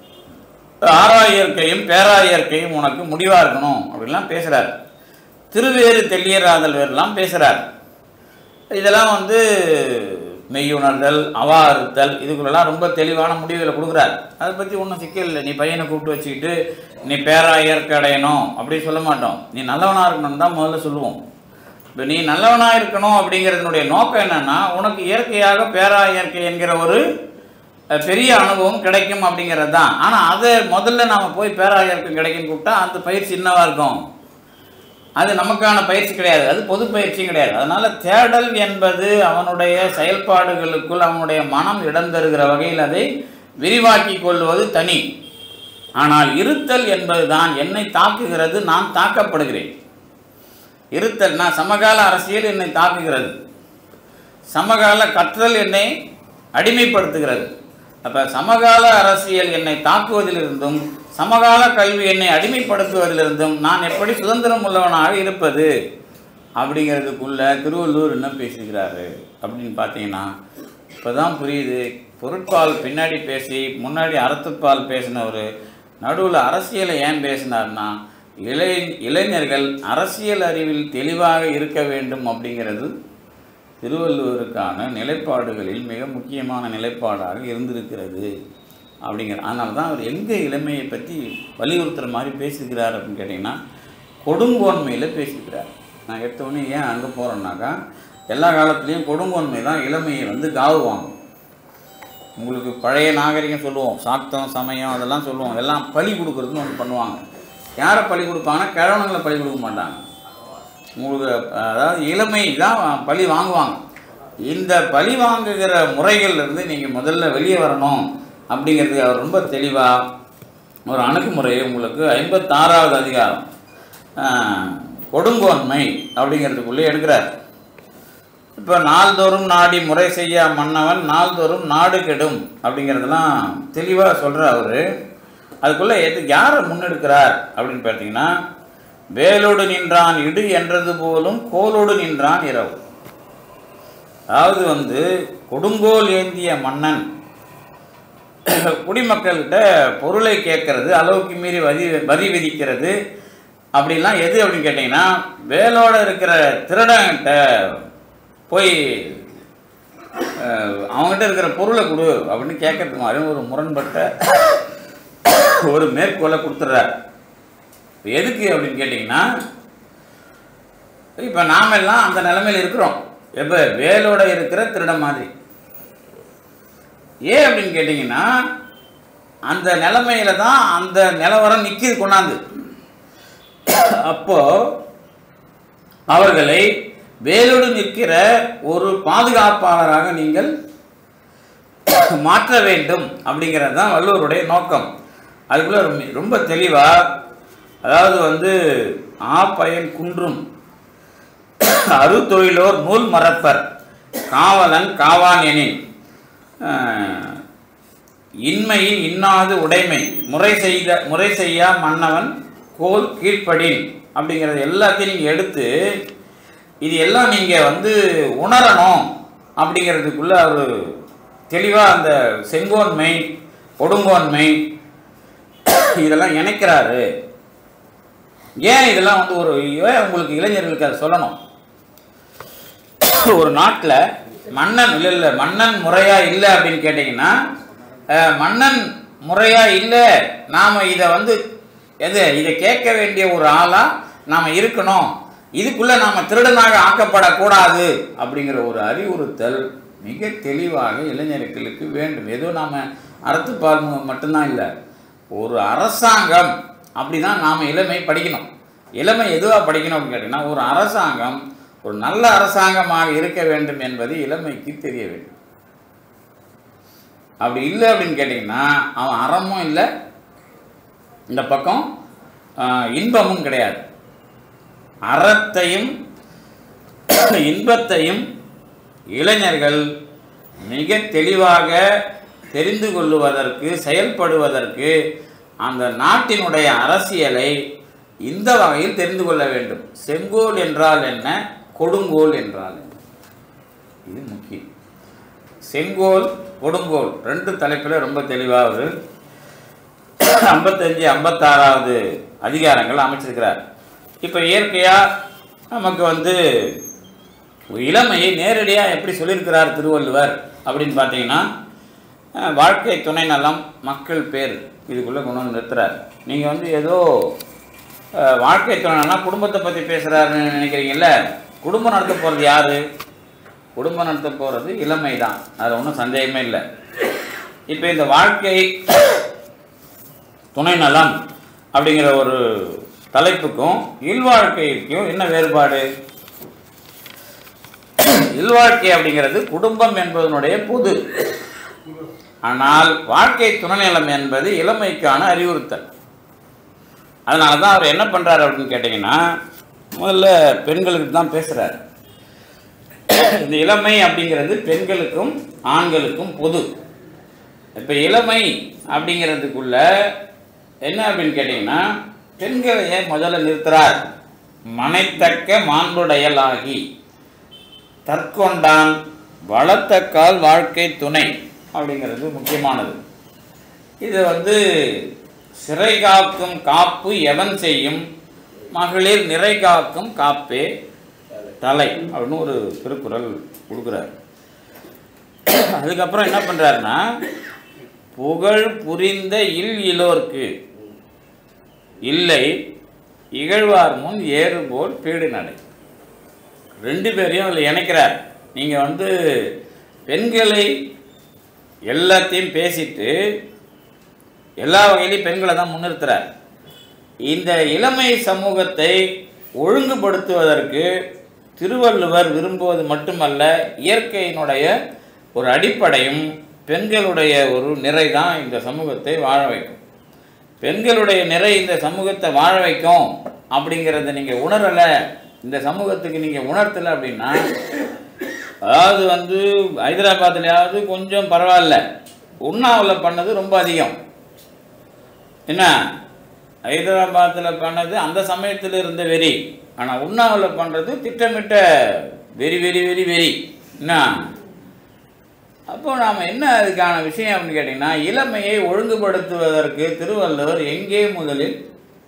ஆறா இயற்கையும் பேரா இயற்கையும் உனக்கு முடிவாக இருக்கணும் அப்படின்லாம் பேசுகிறார் திருவேறு தெல்லியராதல் வேறுலாம் பேசுகிறார் இதெல்லாம் வந்து மெய்யுணர்தல் அவா அறுத்தல் இதுக்குள்ளெல்லாம் ரொம்ப தெளிவான முடிவுகளை கொடுக்குறார் அதை பற்றி ஒன்றும் சிக்கல் இல்லை நீ பையனை கூப்பிட்டு வச்சுக்கிட்டு நீ பேரா இயற்கை அடையணும் அப்படி சொல்ல மாட்டோம் நீ நல்லவனாக இருக்கணும்னு தான் முதல்ல சொல்லுவோம் இப்போ நீ நல்லவனாக இருக்கணும் அப்படிங்கிறதுனுடைய நோக்கம் என்னன்னா உனக்கு இயற்கையாக பேரா இயற்கை என்கிற ஒரு அஹ், பெரிய அனுபவம் கிடைக்கும் அப்படிங்கிறது தான் ஆனால் அதை முதல்ல நாம் போய் பேரா இயற்கை கிடைக்குன்னு கூப்பிட்டா அந்த பயிற்சி என்னவாக இருக்கும் அது நமக்கான பயிற்சி கிடையாது அது பொது பயிற்சியும் கிடையாது அதனால தேடல் என்பது அவனுடைய செயல்பாடுகளுக்குள் அவனுடைய மனம் இடம் தருகிற வகையில் அதை விரிவாக்கி கொள்வது தனி ஆனால் இருத்தல் என்பதுதான் என்னை தாக்குகிறது நான் தாக்கப்படுகிறேன் இருத்தல்னா சமகால அரசியல் என்னை தாக்குகிறது சமகால கற்றல் என்னை அடிமைப்படுத்துகிறது அப்போ சமகால அரசியல் என்னை தாக்குவதிலிருந்தும் சமகால கல்வி என்னை அடிமைப்படுத்துவதிலிருந்தும் நான் எப்படி சுதந்திரம் உள்ளவனாக இருப்பது அப்படிங்கிறதுக்குள்ள திருவள்ளூர் என்ன பேசியிருக்கிறாரு அப்படின்னு பார்த்தீங்கன்னா இப்போ தான் புரியுது பொருட்பால் பின்னாடி பேசி முன்னாடி அறத்துப்பால் பேசினவர் நடுவில் அரசியலை ஏன் பேசினார்னா இளை இளைஞர்கள் அரசியல் அறிவில் தெளிவாக இருக்க வேண்டும் அப்படிங்கிறது திருவள்ளுவருக்கான நிலைப்பாடுகளில் மிக முக்கியமான நிலைப்பாடாக இருந்திருக்கிறது அப்படிங்கிற அதனால தான் அவர் எங்கே இளமையை பற்றி வலியுறுத்துகிற மாதிரி பேசியிருக்கிறார் அப்படின்னு கேட்டிங்கன்னா கொடுங்கோன்மையில் பேசியிருக்கிறார் நான் எடுத்தோடனே ஏன் அங்கே போகிறேன்னாக்கா எல்லா காலத்துலேயும் கொடுங்கோன்மை தான் இளமையை வந்து காவு வாங்கும் உங்களுக்கு பழைய நாகரிகம் சொல்லுவோம் சாக்தம் சமயம் அதெல்லாம் சொல்லுவோம் எல்லாம் பலி கொடுக்குறதுன்னு ஒன்று பண்ணுவாங்க யாரை பலி கொடுப்பாங்கன்னா கிழவனுங்களை பலி கொடுக்க மாட்டாங்க உங்களுக்கு அதாவது இளமை தான் பழி வாங்குவாங்க இந்த பழி வாங்குகிற முறைகள்லேருந்து நீங்கள் முதல்ல வெளியே வரணும் அப்படிங்கிறது அவர் ரொம்ப தெளிவாக ஒரு அணுகுமுறையை உங்களுக்கு ஐம்பத்தாறாவது அதிகாரம் ஆஹ், கொடுங்கோன்மை அப்படிங்கிறதுக்குள்ளே எடுக்கிறார் இப்போ நாள்தோறும் நாடி முறை செய்ய மன்னவன் நாள்தோறும் நாடு கெடும் அப்படிங்கிறதெல்லாம் தெளிவாக சொல்கிறார் அவர் அதுக்குள்ளே எது யாரை முன்னெடுக்கிறார் அப்படின்னு பார்த்தீங்கன்னா வேலோடு நின்றான் இடு என்றது போலும் கோலோடு நின்றான் இரவு அதாவது வந்து கொடுங்கோல் ஏந்திய மன்னன் குடிமக்கள்கிட்ட பொருளை கேட்கறது அளவுக்கு மீறி வரி வரி விதிக்கிறது அப்படிலாம் எது அப்படின்னு கேட்டிங்கன்னா வேலோட இருக்கிற திருடங்கிட்ட போய் அஹ், அவங்ககிட்ட இருக்கிற பொருளை கொடு அப்படின்னு கேட்கறது மாதிரி ஒரு முரண்பட்ட ஒரு மேற்கோளை கொடுத்துட்றார் இப்ப எதுக்கு அப்படின்னு கேட்டிங்கன்னா இப்போ நாம எல்லாம் அந்த நிலைமையில் இருக்கிறோம் எப்போ வேலோட இருக்கிற திருடன் மாதிரி ஏன் அப்படின்னு கேட்டிங்கன்னா அந்த நிலைமையில தான் அந்த நிலவரம் நிற்கிது கொண்டாந்து அப்போ அவர்களை வேலோடு நிற்கிற ஒரு பாதுகாப்பாளராக நீங்கள் மாற்ற வேண்டும் அப்படிங்கிறது தான் வள்ளுவருடைய நோக்கம் அதுக்குள்ள ரொம்ப- ரொம்ப தெளிவாக அதாவது வந்து ஆ பயன் குன்றும் அறுத்தொழிலோர் நூல் மறப்பர் காவலன் காவான் எனின் அஹ், இன்மையில் இன்னாது உடைமை முறை செய்த முறை செய்யா மன்னவன் கோல் கீழ்ப்படின் அப்படிங்கிறது எல்லாத்தையும் நீங்கள் எடுத்து இது எல்லாம் நீங்கள் வந்து உணரணும் அப்படிங்கிறதுக்குள்ள அவர் தெளிவாக அந்த செங்கோன்மை கொடுங்கோன்மை இதெல்லாம் இணைக்கிறாரு ஏன் இதெல்லாம் வந்து ஒரு ஏன் உங்களுக்கு இளைஞர்களுக்கு அதை சொல்லணும் ஒரு நாட்டில் மன்னன் இல்லை இல்லை மன்னன் முறையா இல்லை அப்படின்னு கேட்டிங்கன்னா அஹ், மன்னன் முறையா இல்லை நாம் இதை வந்து எது இதை கேட்க வேண்டிய ஒரு ஆளாக நாம் இருக்கணும் இதுக்குள்ளே நாம் திருடனாக ஆக்கப்படக்கூடாது அப்படிங்கிற ஒரு அறிவுறுத்தல் மிக தெளிவாக இளைஞர்களுக்கு வேண்டும் ஏதோ நாம் அறத்துப்பால் மட்டும்தான் இல்லை ஒரு அரசாங்கம் அப்படி தான் நாம் இளமை படிக்கணும் இளமை எதுவாக படிக்கணும் அப்படின்னு கேட்டிங்கன்னா ஒரு அரசாங்கம் ஒரு நல்ல அரசாங்கமாக இருக்க வேண்டும் என்பது இளமைக்கு தெரிய வேண்டும் அப்படி இல்லை அப்படின்னு கேட்டிங்கன்னா அவன் அறமும் இல்லை இந்த பக்கம் ஆஹ், இன்பமும் கிடையாது அறத்தையும் இன்பத்தையும் இளைஞர்கள் மிக தெளிவாக தெரிந்து கொள்ளுவதற்கு செயல்படுவதற்கு அந்த நாட்டினுடைய அரசியலை இந்த வகையில் தெரிந்து கொள்ள வேண்டும் செங்கோல் என்றால் என்ன கொடுங்கோல் என்றால் என்ன இது முக்கியம் செங்கோல் கொடுங்கோல் ரெண்டு தலைப்பில் ரொம்ப தெளிவாக ஒரு ஐம்பத்தஞ்சு ஐம்பத்தாறாவது அதிகாரங்கள் அமைச்சிருக்கிறார் இப்போ இயற்கையாக நமக்கு வந்து இளமையை நேரடியாக எப்படி சொல்லியிருக்கிறார் திருவள்ளுவர் அப்படின்னு பார்த்தீங்கன்னா அஹ், வாழ்க்கை துணை நலம் மக்கள் பேர் இதுக்குள்ளே கொண்டு வந்து நிறுத்துறார் நீங்கள் வந்து ஏதோ அஹ், வாழ்க்கை துணை நலம் குடும்பத்தை பற்றி பேசுகிறாருன்னு நினைக்கிறீங்கல்ல குடும்பம் நடத்த போகிறது யார் குடும்பம் நடத்த போகிறது இளமை தான் அதில் ஒன்றும் சந்தேகமே இல்லை இப்போ இந்த வாழ்க்கை துணை நலம் அப்படிங்கிற ஒரு தலைப்புக்கும் இல்வாழ்க்கைக்கும் என்ன வேறுபாடு இல்வாழ்க்கை அப்படிங்கிறது குடும்பம் என்பதனுடைய பொது ஆனால் வாழ்க்கை துணைநலம் என்பது இளமைக்கான அறிவுறுத்தல் அதனால தான் அவர் என்ன பண்ணுறாரு அப்படின்னு கேட்டிங்கன்னா முதல்ல பெண்களுக்கு தான் பேசுகிறார் இந்த இளமை அப்படிங்கிறது பெண்களுக்கும் ஆண்களுக்கும் பொது இப்போ இளமை அப்படிங்கிறதுக்குள்ள என்ன அப்படின்னு கேட்டிங்கன்னா பெண்களை ஏன் முதல்ல நிறுத்துறார் மனைத்தக்க மாண்புடையலாகி தற்கொண்டான் வளர்த்தக்கால் வாழ்க்கை துணை அப்படிங்கிறது முக்கியமானது இது வந்து சிறை காக்கும் காப்பு எவன் செய்யும் மகளிர் நிறை காக்கும் காப்பே தலை அப்படின்னு ஒரு திருக்குறள் கொடுக்குறார் அதுக்கப்புறம் என்ன பண்ணுறாருன்னா புகழ் புரிந்த இல் இலோர்க்கு இல்லை இகழ்வார் முன் ஏறு போல் பீடு நடை ரெண்டு பேரையும் அதில் இணைக்கிறார் நீங்கள் வந்து பெண்களை எல்லாத்தையும் பேசிட்டு எல்லா வகையிலையும் பெண்களை தான் முன்னிறுத்துறார் இந்த இளமை சமூகத்தை ஒழுங்குபடுத்துவதற்கு திருவள்ளுவர் விரும்புவது மட்டுமல்ல இயற்கையினுடைய ஒரு அடிப்படையும் பெண்களுடைய ஒரு நிறை தான் இந்த சமூகத்தை வாழ வைக்கும் பெண்களுடைய நிறை இந்த சமூகத்தை வாழ வைக்கும் அப்படிங்கிறத நீங்கள் உணரலை இந்த சமூகத்துக்கு நீங்கள் உணர்த்தலை அப்படின்னா அதாவது வந்து ஹைதராபாத்லையாவது கொஞ்சம் பரவாயில்ல உண்ணாவில் பண்ணது ரொம்ப அதிகம் என்ன ஹைதராபாத்தில் பண்ணது அந்த சமயத்தில் இருந்த வெறி ஆனால் உண்ணாவில் பண்ணுறது திட்டமிட்ட வெரி வெரி வெரி வெரி என்ன அப்போ நாம் என்ன அதுக்கான விஷயம் அப்படின்னு கேட்டிங்கன்னா இளமையை ஒழுங்குபடுத்துவதற்கு திருவள்ளுவர் எங்கே முதலில்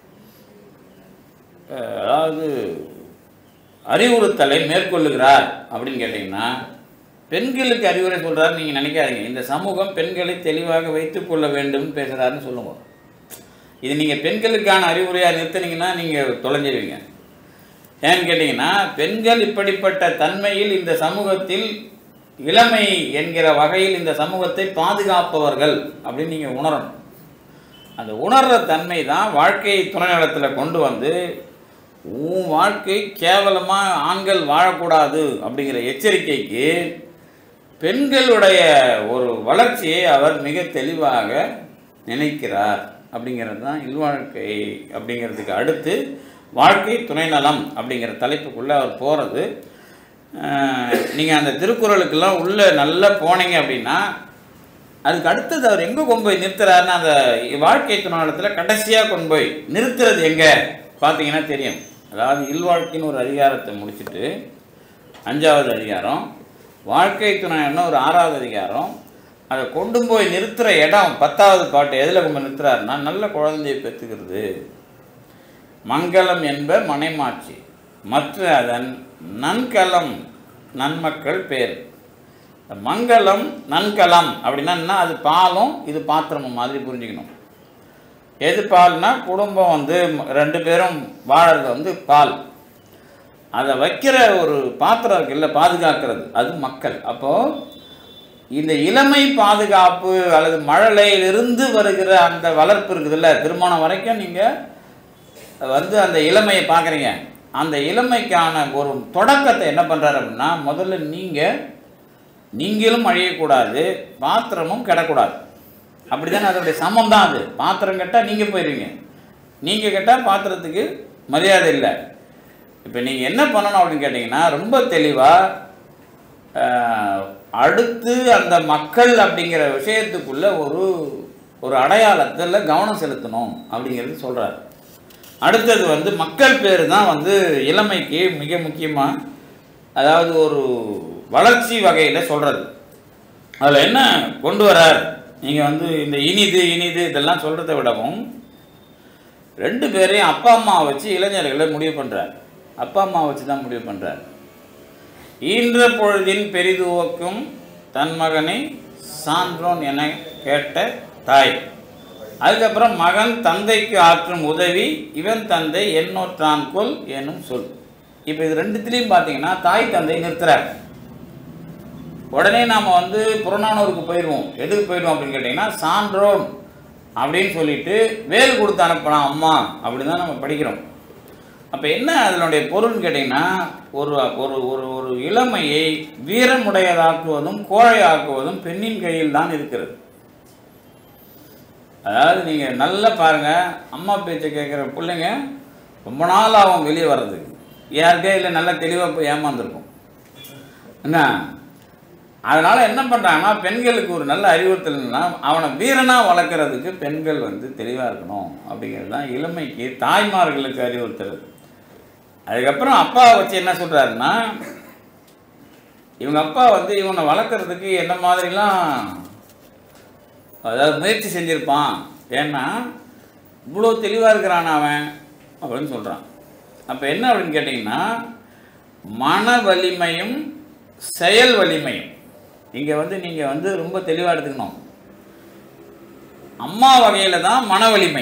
அஹ், அதாவது அறிவுறுத்தலை மேற்கொள்ளுகிறார் அப்படின்னு கேட்டிங்கன்னா பெண்களுக்கு அறிவுரை சொல்கிறாரு நீங்கள் நினைக்காதீங்க இந்த சமூகம் பெண்களை தெளிவாக வைத்துக்கொள்ள வேண்டும்னு பேசுகிறாருன்னு சொல்லுங்க இது நீங்கள் பெண்களுக்கான அறிவுரையாக நிறுத்தினீங்கன்னா நீங்கள் தொலைஞ்சிருவீங்க ஏன்னு கேட்டிங்கன்னா பெண்கள் இப்படிப்பட்ட தன்மையில் இந்த சமூகத்தில் இளமை என்கிற வகையில் இந்த சமூகத்தை பாதுகாப்பவர்கள் அப்படின்னு நீங்கள் உணரணும் அந்த உணர்ற தன்மை தான் வாழ்க்கையை துணைநலத்தில் கொண்டு வந்து உன் வாழ்க்கை கேவலமாக ஆண்கள் வாழக்கூடாது அப்படிங்கிற எச்சரிக்கைக்கு பெண்களுடைய ஒரு வளர்ச்சியை அவர் மிக தெளிவாக நினைக்கிறார் அப்படிங்கிறது தான் இல்வாழ்க்கை அப்படிங்கிறதுக்கு அடுத்து வாழ்க்கை துணைநலம் அப்படிங்கிற தலைப்புக்குள்ளே அவர் போகிறது நீங்கள் அந்த திருக்குறளுக்கெல்லாம் உள்ளே நல்லா போனீங்க அப்படின்னா அதுக்கு அடுத்தது அவர் எங்கே கொண்டு போய் நிறுத்துறாருன்னா அந்த வாழ்க்கை துணாளத்தில் கடைசியாக கொண்டு போய் நிறுத்துறது எங்கே பார்த்தீங்கன்னா தெரியும் அதாவது இல்வாழ்க்கைன்னு ஒரு அதிகாரத்தை முடிச்சுட்டு அஞ்சாவது அதிகாரம் வாழ்க்கை துணைன்னு ஒரு ஆறாவது அதிகாரம் அதை கொண்டு போய் நிறுத்துகிற இடம் பத்தாவது பாட்டு எதில் கொண்டு போய் நிறுத்துறாருன்னா நல்ல குழந்தையை பெற்றுக்கிறது மங்களம் என்ப மனைமாட்சி மற்ற அதன் நன்கலம் நன்மக்கள் பேர் இந்த மங்களம் நன்கலம் அப்படின்னா என்ன அது பாலும் இது பாத்திரமும் மாதிரி புரிஞ்சுக்கணும் எது பால்னா குடும்பம் வந்து ரெண்டு பேரும் வாழறது வந்து பால் அதை வைக்கிற ஒரு பாத்திரம் இருக்குல்ல பாதுகாக்கிறது அது மக்கள் அப்போது இந்த இளமை பாதுகாப்பு அல்லது மழலையிலிருந்து வருகிற அந்த வளர்ப்பு இருக்குதுல்ல திருமணம் வரைக்கும் நீங்கள் வந்து அந்த இளமையை பார்க்குறீங்க அந்த இளமைக்கான ஒரு தொடக்கத்தை என்ன பண்ணுறாரு அப்படின்னா முதல்ல நீங்கள் நீங்களும் அழியக்கூடாது பாத்திரமும் கெடக்கூடாது அப்படி தானே அதோடைய சமம் தான் அது பாத்திரம் கெட்டால் நீங்கள் போயிடுவீங்க நீங்கள் கெட்டால் பாத்திரத்துக்கு மரியாதை இல்லை இப்போ நீங்கள் என்ன பண்ணணும் அப்படின்னு கேட்டிங்கன்னா ரொம்ப தெளிவாக அடுத்து அந்த மக்கள் அப்படிங்கிற விஷயத்துக்குள்ள ஒரு ஒரு அடையாளத்தில் கவனம் செலுத்தணும் அப்படிங்கிறது சொல்கிறார் அடுத்தது வந்து மக்கள் பேர் தான் வந்து இளமைக்கு மிக முக்கியமாக அதாவது ஒரு வளர்ச்சி வகையில் சொல்கிறது அதில் என்ன கொண்டு வரார் நீங்கள் வந்து இந்த இனிது இனிது இதெல்லாம் சொல்கிறத விடவும் ரெண்டு பேரையும் அப்பா அம்மா வச்சு இளைஞர்களை முடிவு பண்ணுறார் அப்பா அம்மா வச்சு தான் முடிவு பண்ணுறார் ஈன்ற பொழுதின் பெரிதுவக்கும் தன் மகனை சான்றோன் என கேட்ட தாய் அதுக்கப்புறம் மகன் தந்தைக்கு ஆற்றும் உதவி இவன் தந்தை எண்ணூற்றான் கொல் எனும் சொல் இப்போ இது ரெண்டுத்துலேயும் பார்த்தீங்கன்னா தாய் தந்தை நிறுத்துறார் உடனே நாம் வந்து புறநானூருக்கு போயிடுவோம் எதுக்கு போயிடுவோம் அப்படின்னு கேட்டிங்கன்னா சான்றோன் அப்படின்னு சொல்லிட்டு வேல் கொடுத்து அனுப்பலாம் அம்மா அப்படின்னு தான் நம்ம படிக்கிறோம் அப்போ என்ன அதனுடைய பொருள்னு கேட்டிங்கன்னா ஒரு ஒரு ஒரு ஒரு இளமையை வீரமுடையதாக்குவதும் கோழையாக்குவதும் பெண்ணின் கையில் தான் இருக்கிறது அதாவது நீங்கள் நல்லா பாருங்கள் அம்மா பேச்சை கேட்குற பிள்ளைங்க ரொம்ப நாள் ஆகும் வெளியே வர்றதுக்கு யாருக்கே இல்லை நல்லா தெளிவாக போய் ஏமாந்துருக்கும் என்ன அதனால் என்ன பண்ணுறாங்கன்னா பெண்களுக்கு ஒரு நல்ல அறிவுறுத்தல்னா அவனை வீரனாக வளர்க்குறதுக்கு பெண்கள் வந்து தெளிவாக இருக்கணும் அப்படிங்கிறது தான் இளமைக்கு தாய்மார்களுக்கு அறிவுறுத்துறது அதுக்கப்புறம் அப்பாவை வச்சு என்ன சொல்கிறாருன்னா இவங்க அப்பா வந்து இவனை வளர்க்குறதுக்கு என்ன மாதிரிலாம் அதாவது முயற்சி செஞ்சுருப்பான் ஏன்னா இவ்வளோ தெளிவாக இருக்கிறான் அவன் அப்படின்னு சொல்கிறான் அப்போ என்ன அப்படின்னு கேட்டிங்கன்னா மன வலிமையும் செயல் வலிமையும் இங்கே வந்து நீங்கள் வந்து ரொம்ப தெளிவாக எடுத்துக்கணும் அம்மா வகையில் தான் மன வலிமை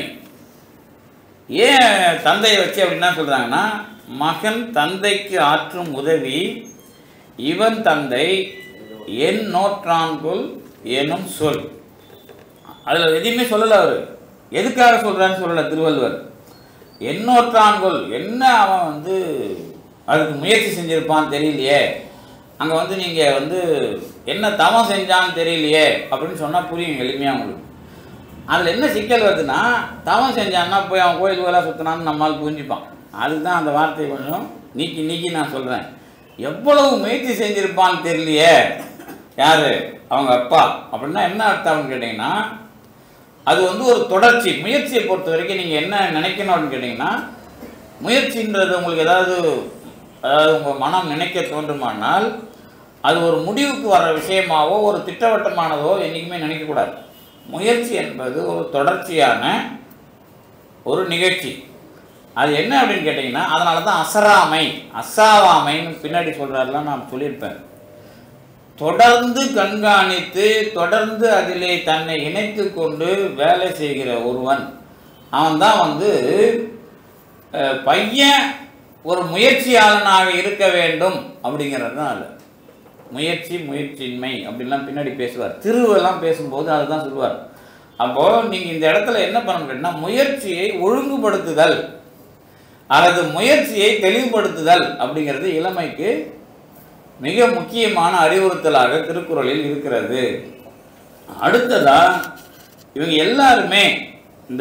ஏன் தந்தையை வச்சு அப்படின்னா சொல்கிறாங்கன்னா மகன் தந்தைக்கு ஆற்றும் உதவி இவன் தந்தை என் நோற்றான்குள் எனும் சொல் அதில் எதையுமே சொல்லலை அவர் எதுக்காக சொல்கிறான்னு சொல்லலை திருவள்ளுவர் எண்ணூற்றான்கொள் என்ன அவன் வந்து அதுக்கு முயற்சி செஞ்சுருப்பான்னு தெரியலையே அங்கே வந்து நீங்கள் வந்து என்ன தவம் செஞ்சான்னு தெரியலையே அப்படின்னு சொன்னால் புரியும் எளிமையாக உங்களுக்கு அதில் என்ன சிக்கல் வருதுன்னா தவம் செஞ்சான்னா போய் அவன் கோயில் கோயிலாக சுற்றினான்னு நம்மால் புரிஞ்சுப்பான் அதுக்கு தான் அந்த வார்த்தையை கொஞ்சம் நீக்கி நீக்கி நான் சொல்கிறேன் எவ்வளவு முயற்சி செஞ்சுருப்பான்னு தெரியலையே யார் அவங்க அப்பா அப்படின்னா என்ன அர்த்தம்னு கேட்டிங்கன்னா அது வந்து ஒரு தொடர்ச்சி முயற்சியை பொறுத்த வரைக்கும் நீங்கள் என்ன நினைக்கணும் அப்படின்னு கேட்டிங்கன்னா முயற்சின்றது உங்களுக்கு ஏதாவது அதாவது உங்கள் மனம் நினைக்க தோன்றுமானால் அது ஒரு முடிவுக்கு வர விஷயமாவோ ஒரு திட்டவட்டமானதோ என்றைக்குமே நினைக்கக்கூடாது முயற்சி என்பது ஒரு தொடர்ச்சியான ஒரு நிகழ்ச்சி அது என்ன அப்படின்னு கேட்டிங்கன்னா அதனால தான் அசராமை அசாவாமைன்னு பின்னாடி சொல்கிறாருலாம் நான் சொல்லியிருப்பேன் தொடர்ந்து கண்காணித்து தொடர்ந்து அதிலே தன்னை இணைத்து கொண்டு வேலை செய்கிற ஒருவன் அவன்தான் வந்து அஹ், பையன் ஒரு முயற்சியாளனாக இருக்க வேண்டும் அப்படிங்கிறது தான் அது முயற்சி முயற்சியின்மை அப்படின்லாம் பின்னாடி பேசுவார் திருவெல்லாம் பேசும்போது அதுதான் சொல்லுவார் அப்போது நீங்கள் இந்த இடத்துல என்ன பண்ணணும் கேட்டிங்கன்னா முயற்சியை ஒழுங்குபடுத்துதல் அல்லது முயற்சியை தெளிவுபடுத்துதல் அப்படிங்கிறது இளமைக்கு மிக முக்கியமான அறிவுறுத்தலாக திருக்குறளில் இருக்கிறது அடுத்ததா இவங்க எல்லாருமே இந்த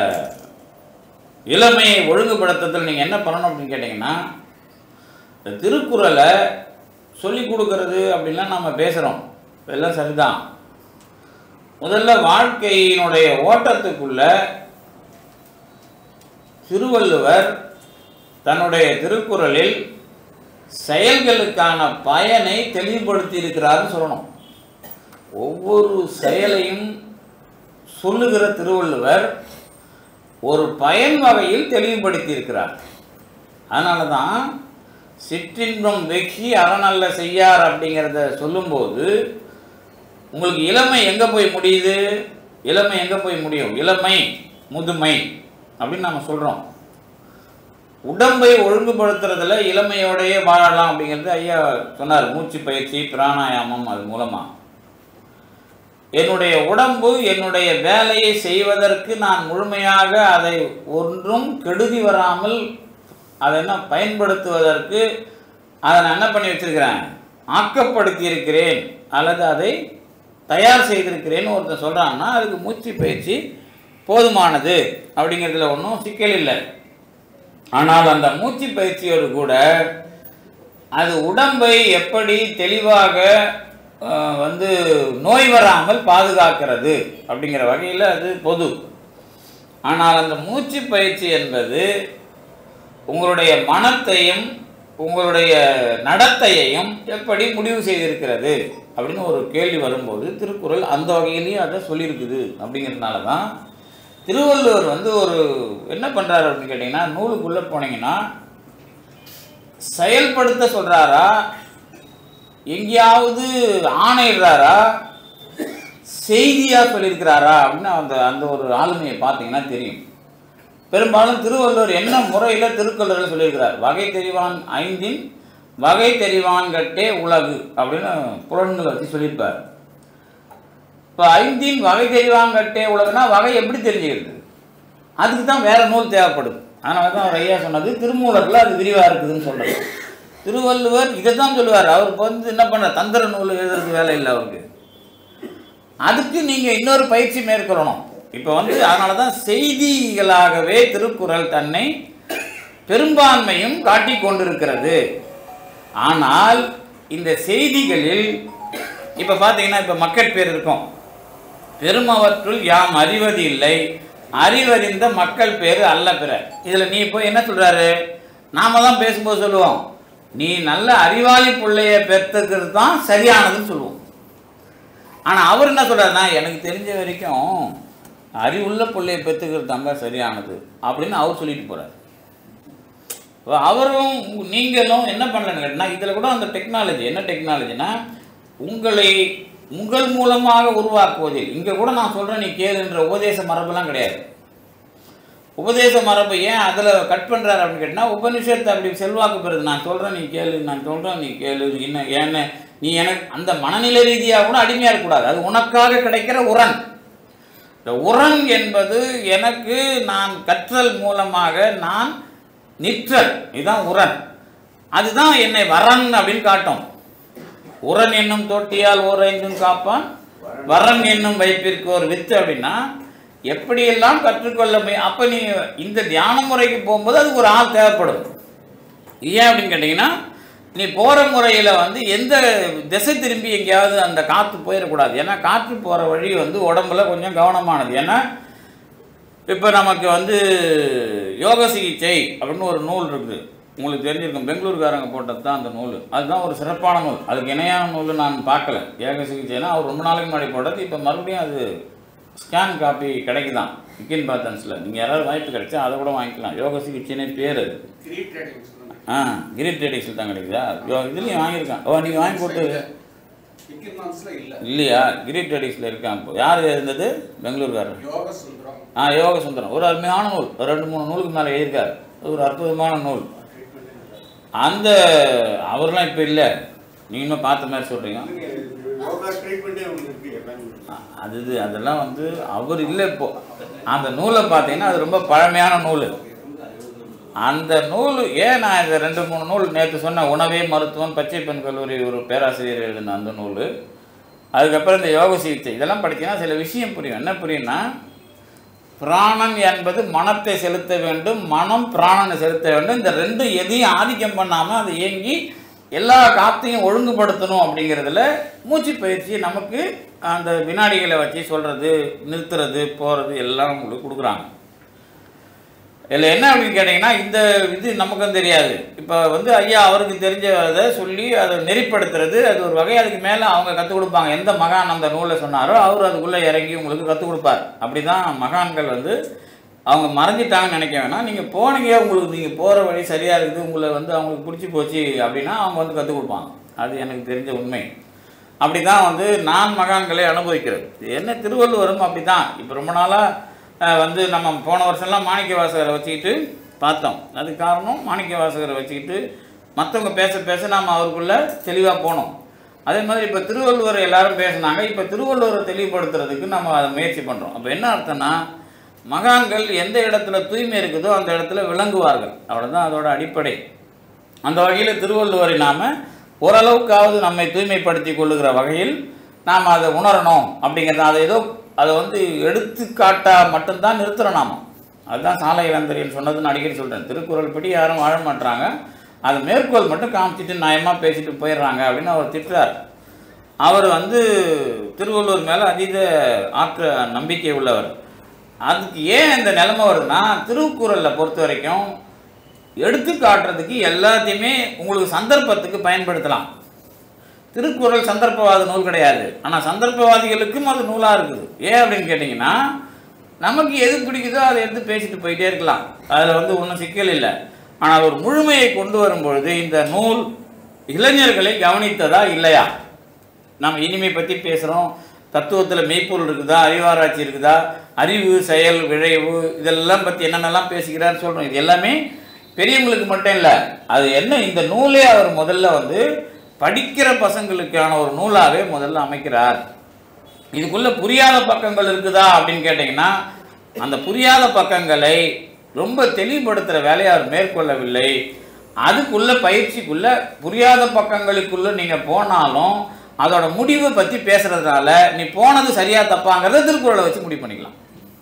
இளமையை ஒழுங்குபடுத்துறதுல நீங்கள் என்ன பண்ணணும் அப்படின்னு கேட்டிங்கன்னா இந்த திருக்குறளை சொல்லி கொடுக்கறது அப்படின்லாம் நம்ம பேசுகிறோம் எல்லாம் சரிதான் முதல்ல வாழ்க்கையினுடைய ஓட்டத்துக்குள்ள திருவள்ளுவர் தன்னுடைய திருக்குறளில் செயல்களுக்கான பயனை தெளிவுபடுத்தி இருக்கிறாருன்னு சொல்லணும் ஒவ்வொரு செயலையும் சொல்லுகிற திருவள்ளுவர் ஒரு பயன் வகையில் தெளிவுபடுத்தி இருக்கிறார் அதனால தான் சிற்றின்பம் வெக்கி அறநல்ல செய்யார் அப்படிங்கிறத சொல்லும்போது உங்களுக்கு இளமை எங்கே போய் முடியுது இளமை எங்கே போய் முடியும் இளமை முதுமை அப்படின்னு நம்ம சொல்கிறோம் உடம்பை ஒழுங்குபடுத்துறதுல இளமையோடையே வாழலாம் அப்படிங்கிறது ஐயா சொன்னார் மூச்சு பயிற்சி பிராணாயாமம் அது மூலமாக என்னுடைய உடம்பு என்னுடைய வேலையை செய்வதற்கு நான் முழுமையாக அதை ஒன்றும் கெடுதி வராமல் அதை என்ன பயன்படுத்துவதற்கு அதை நான் என்ன பண்ணி வச்சிருக்கிறேன் ஆக்கப்படுத்தி இருக்கிறேன் அல்லது அதை தயார் செய்திருக்கிறேன்னு ஒருத்தன் சொல்கிறான்னா அதுக்கு மூச்சு பயிற்சி போதுமானது அப்படிங்கிறதுல ஒன்றும் சிக்கல் இல்லை ஆனால் அந்த மூச்சு பயிற்சியோடு கூட அது உடம்பை எப்படி தெளிவாக அஹ், வந்து நோய் வராமல் பாதுகாக்கிறது அப்படிங்கிற வகையில் அது பொது ஆனால் அந்த மூச்சு பயிற்சி என்பது உங்களுடைய மனத்தையும் உங்களுடைய நடத்தையையும் எப்படி முடிவு செய்திருக்கிறது அப்படின்னு ஒரு கேள்வி வரும்போது திருக்குறள் அந்த வகையிலையும் அதை சொல்லியிருக்குது அப்படிங்கிறதுனால தான் திருவள்ளுவர் வந்து ஒரு என்ன பண்ணுறாரு அப்படின்னு கேட்டிங்கன்னா நூலுக்குள்ளே போனீங்கன்னா செயல்படுத்த சொல்கிறாரா எங்கேயாவது ஆணையிடுறாரா செய்தியாக சொல்லியிருக்கிறாரா அப்படின்னு அந்த அந்த ஒரு ஆளுமையை பார்த்தீங்கன்னா தெரியும் பெரும்பாலும் திருவள்ளுவர் என்ன முறையில் திருக்குறளில் சொல்லியிருக்கிறார் வகை தெரிவான் ஐந்தின் வகை தெரிவான் கட்டே உலகு அப்படின்னு புலன்களை வச்சு சொல்லியிருப்பார் இப்போ ஐந்தின் வகை தெரிவான் கட்டே உலகுனா வகை எப்படி தெரிஞ்சுக்கிறது அதுக்கு தான் வேற நூல் தேவைப்படுது அதனால தான் அவர் ஐயா சொன்னது திருமூலத்தில் அது விரிவாக இருக்குதுன்னு சொல்கிறது திருவள்ளுவர் இதை தான் சொல்லுவார் அவருக்கு வந்து என்ன பண்ண தந்திர நூல் எழுதுறதுக்கு வேலை இல்லை அவருக்கு அதுக்கு நீங்கள் இன்னொரு பயிற்சி மேற்கொள்ளணும் இப்போ வந்து அதனால தான் செய்திகளாகவே திருக்குறள் தன்னை பெரும்பான்மையும் காட்டிக் கொண்டிருக்கிறது ஆனால் இந்த செய்திகளில் இப்போ பார்த்தீங்கன்னா இப்போ மக்கள் பேர் இருக்கும் பெருமவற்றுள் யாம் அறிவது இல்லை அறிவறிந்த மக்கள் பேர் அல்ல பிற இதில் நீ போய் என்ன சொல்கிறாரு நாம தான் பேசும்போது சொல்லுவோம் நீ நல்ல அறிவாளி பிள்ளைய பெற்றுக்கிறது தான் சரியானதுன்னு சொல்லுவோம் ஆனால் அவர் என்ன சொல்கிறாருன்னா எனக்கு தெரிஞ்ச வரைக்கும் அறிவுள்ள பிள்ளைய பெற்றுக்கிறது தாங்க சரியானது அப்படின்னு அவர் சொல்லிட்டு போகிறார் இப்போ அவரும் நீங்களும் என்ன பண்ணலன்னு கேட்டினா இதில் கூட அந்த டெக்னாலஜி என்ன டெக்னாலஜினா உங்களை உங்கள் மூலமாக உருவாக்குவதில் இங்கே கூட நான் சொல்கிறேன் நீ கேளுன்ற உபதேச மரபெல்லாம் கிடையாது உபதேச மரபை ஏன் அதில் கட் பண்ணுறாரு அப்படின்னு கேட்டால் உபனிஷத்து அப்படி செல்வாக்கு பெறுது நான் சொல்கிறேன் நீ கேளு நான் சொல்கிறேன் நீ கேளு என்ன ஏன்னு நீ எனக்கு அந்த மனநிலை ரீதியாக கூட அடிமையாக இருக்கக்கூடாது அது உனக்காக கிடைக்கிற உரன் இந்த உரன் என்பது எனக்கு நான் கற்றல் மூலமாக நான் நிற்றல் இதுதான் உரன் அதுதான் என்னை வரன் அப்படின்னு காட்டும் உரன் என்னும் தொட்டியால் ஓரைந்தும் காப்பான் வரன் என்னும் வைப்பிற்கு ஒரு வித்து அப்படின்னா எப்படியெல்லாம் கற்றுக்கொள்ள முடியும் அப்போ நீ இந்த தியான முறைக்கு போகும்போது அதுக்கு ஒரு ஆள் தேவைப்படும் ஏன் அப்படின்னு கேட்டிங்கன்னா நீ போகிற முறையில் வந்து எந்த திசை திரும்பி எங்கேயாவது அந்த காற்று போயிடக்கூடாது ஏன்னா காற்று போகிற வழி வந்து உடம்புல கொஞ்சம் கவனமானது ஏன்னா இப்போ நமக்கு வந்து யோக சிகிச்சை அப்படின்னு ஒரு நூல் இருக்குது உங்களுக்கு தெரிஞ்சிருக்கும் பெங்களூர்காரங்க போட்டது தான் அந்த நூல் அதுதான் ஒரு சிறப்பான நூல் அதுக்கு இணையான நூல் நான் பார்க்கல யோக சிகிச்சைனா அவர் ரொம்ப நாளைக்கு முன்னாடி போட்டது இப்போ மறுபடியும் அது ஸ்கேன் காப்பி கிடைக்குதான் விக்கின் பாத்தன்ஸில் நீங்கள் யாராவது வாய்ப்பு கிடைச்சா அதை கூட வாங்கிக்கலாம் யோக சிகிச்சைனே பேர் அது கிரீட் ட்ரேடிங் சொல்லுங்க ஆ கிரீட் ட்ரேடிங்ஸில் தான் கிடைக்குதா யோ இதுலேயும் வாங்கியிருக்கான் ஓ நீங்கள் வாங்கி போட்டு விக்கிமான்ஸ்ல இல்ல இல்லையா கிரீட் ட்ரேடிங்ஸில் இருக்கான் இப்போ யார் இருந்தது பெங்களூர்காரர் யோக சுந்தரம் ஆ யோக சுந்தரம் ஒரு அருமையான நூல் ஒரு ரெண்டு மூணு நூலுக்கு மேலே எழுதியிருக்காரு அது ஒரு அற்புதமான நூல் அந்த அவர்லாம் இப்போ இல்லை நீங்கள் இன்னும் பார்த்த மாதிரி சொல்கிறீங்க யோகா ட்ரீட்மெண்ட்டே ஒன்று இருக்கு எல்லாமே அது இது அதெல்லாம் வந்து அவர் இல்லை இப்போ அந்த நூலை பார்த்தீங்கன்னா அது ரொம்ப பழமையான நூல் அந்த நூல் ஏன் நான் இந்த ரெண்டு மூணு நூல் நேற்று சொன்ன உணவே மருத்துவம் பச்சை பெண் கல்லூரி ஒரு பேராசிரியர் எழுதின அந்த நூல் அதுக்கப்புறம் இந்த யோக சிகிச்சை இதெல்லாம் படித்தீங்கன்னா சில விஷயம் புரியும் என்ன புரியும்னா பிராணன் என்பது மனத்தை செலுத்த வேண்டும் மனம் பிராணனை செலுத்த வேண்டும் இந்த ரெண்டும் எதையும் ஆதிக்கம் பண்ணாமல் அது இயங்கி எல்லா காத்தையும் ஒழுங்குபடுத்தணும் அப்படிங்கிறதுல மூச்சு பயிற்சி நமக்கு அந்த வினாடிகளை வச்சு சொல்கிறது நிறுத்துறது போகிறது எல்லாம் உங்களுக்கு கொடுக்குறாங்க இதில் என்ன அப்படின்னு கேட்டிங்கன்னா இந்த இது நமக்கும் தெரியாது இப்போ வந்து ஐயா அவருக்கு தெரிஞ்சதை சொல்லி அதை நெறிப்படுத்துறது அது ஒரு வகை அதுக்கு மேலே அவங்க கற்றுக் கொடுப்பாங்க எந்த மகான் அந்த நூலை சொன்னாரோ அவர் அதுக்குள்ளே இறங்கி உங்களுக்கு கற்றுக் கொடுப்பார் அப்படி தான் மகான்கள் வந்து அவங்க மறைஞ்சிட்டாங்கன்னு நினைக்க வேணாம் நீங்கள் போனீங்க உங்களுக்கு நீங்கள் போகிற வழி சரியாக இருக்குது உங்களை வந்து அவங்களுக்கு பிடிச்சி போச்சு அப்படின்னா அவங்க வந்து கற்றுக் கொடுப்பாங்க அது எனக்கு தெரிஞ்ச உண்மை அப்படி தான் வந்து நான் மகான்களை அனுபவிக்கிறது என்ன திருவள்ளுவரும் அப்படி தான் இப்போ ரொம்ப நாளாக வந்து நம்ம போன வருஷம்லாம் மாணிக்க வாசகரை வச்சுக்கிட்டு பார்த்தோம் அதுக்கு காரணம் மாணிக்க வாசகரை வச்சுக்கிட்டு மற்றவங்க பேச பேச நாம் அவருக்குள்ளே தெளிவாக போனோம் அதே மாதிரி இப்போ திருவள்ளுவர் எல்லாரும் பேசுனாங்க இப்போ திருவள்ளுவரை தெளிவுபடுத்துறதுக்கு நம்ம அதை முயற்சி பண்ணுறோம் அப்போ என்ன அர்த்தம்னா மகான்கள் எந்த இடத்துல தூய்மை இருக்குதோ அந்த இடத்துல விளங்குவார்கள் அவ்வளோதான் அதோட அடிப்படை அந்த வகையில் திருவள்ளுவரை நாம் ஓரளவுக்காவது நம்மை தூய்மைப்படுத்தி கொள்ளுகிற வகையில் நாம் அதை உணரணும் அப்படிங்கிறத அதை ஏதோ அதை வந்து எடுத்துக்காட்டா மட்டும்தான் நிறுத்துகிறோம் நாம அதுதான் சாலை இளந்தரியன் சொன்னதுன்னு அடிக்கடி சொல்கிறேன் திருக்குறள் படி யாரும் வாழ மாட்றாங்க அது மேற்கோள் மட்டும் காமிச்சிட்டு நியாயமாக பேசிட்டு போயிடுறாங்க அப்படின்னு அவர் திட்டுறார் அவர் வந்து திருவள்ளுவர் மேலே அதீத ஆற்ற நம்பிக்கை உள்ளவர் அதுக்கு ஏன் இந்த நிலைமை வருதுன்னா திருக்குறளில் பொறுத்த வரைக்கும் எடுத்து காட்டுறதுக்கு எல்லாத்தையுமே உங்களுக்கு சந்தர்ப்பத்துக்கு பயன்படுத்தலாம் திருக்குறள் சந்தர்ப்பவாத நூல் கிடையாது ஆனால் சந்தர்ப்பவாதிகளுக்கும் அது நூலாக இருக்குது ஏன் அப்படின்னு கேட்டிங்கன்னா நமக்கு எது பிடிக்குதோ அதை எடுத்து பேசிட்டு போயிட்டே இருக்கலாம் அதில் வந்து ஒன்றும் சிக்கல் இல்லை ஆனால் ஒரு முழுமையை கொண்டு வரும்பொழுது இந்த நூல் இளைஞர்களை கவனித்ததா இல்லையா நம்ம இனிமை பற்றி பேசுகிறோம் தத்துவத்தில் மெய்ப்பொருள் இருக்குதா அறிவாராய்ச்சி இருக்குதா அறிவு செயல் விளைவு இதெல்லாம் பற்றி என்னென்னலாம் பேசுகிறான்னு சொல்கிறோம் இது எல்லாமே பெரியவங்களுக்கு மட்டும் இல்லை அது என்ன இந்த நூலே அவர் முதல்ல வந்து படிக்கிற பசங்களுக்கான ஒரு நூலாகவே முதல்ல அமைக்கிறார் இதுக்குள்ள புரியாத பக்கங்கள் இருக்குதா அப்படின்னு கேட்டிங்கன்னா அந்த புரியாத பக்கங்களை ரொம்ப தெளிவுபடுத்துகிற வேலையை அவர் மேற்கொள்ளவில்லை அதுக்குள்ள பயிற்சிக்குள்ள புரியாத பக்கங்களுக்குள்ள நீங்கள் போனாலும் அதோட முடிவை பற்றி பேசுறதுனால நீ போனது சரியா தப்பாங்கிறத திருக்குறளை வச்சு முடிவு பண்ணிக்கலாம்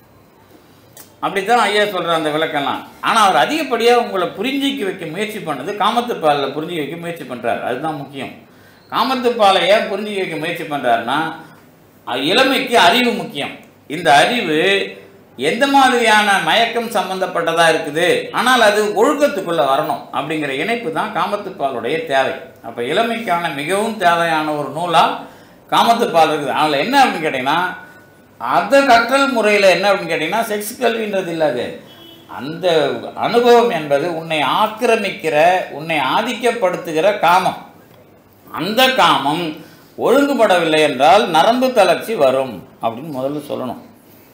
அப்படித்தான் ஐயா சொல்கிற அந்த விளக்கம்லாம் ஆனால் அவர் அதிகப்படியாக உங்களை புரிஞ்சிக்க வைக்க முயற்சி பண்ணது காமத்துப்பாலில் புரிஞ்சிக்க வைக்க முயற்சி பண்ணுறாரு அதுதான் முக்கியம் காமத்துப்பாலை ஏன் புரிஞ்சிக்க வைக்க முயற்சி பண்ணுறாருன்னா இளமைக்கு அறிவு முக்கியம் இந்த அறிவு எந்த மாதிரியான மயக்கம் சம்பந்தப்பட்டதாக இருக்குது ஆனால் அது ஒழுக்கத்துக்குள்ளே வரணும் அப்படிங்கிற இணைப்பு தான் காமத்துப்பாலுடைய தேவை அப்போ இளமைக்கான மிகவும் தேவையான ஒரு நூலாக காமத்துப்பால் இருக்குது அதில் என்ன அப்படின்னு கேட்டிங்கன்னா அந்த கற்றல் முறையில் என்ன அப்படின்னு கேட்டிங்கன்னா செக்ஸ் கல்வின்றது இல்லாது அந்த அனுபவம் என்பது உன்னை ஆக்கிரமிக்கிற உன்னை ஆதிக்கப்படுத்துகிற காமம் அந்த காமம் ஒழுங்குபடவில்லை என்றால் நரம்பு தளர்ச்சி வரும் அப்படின்னு முதல்ல சொல்லணும்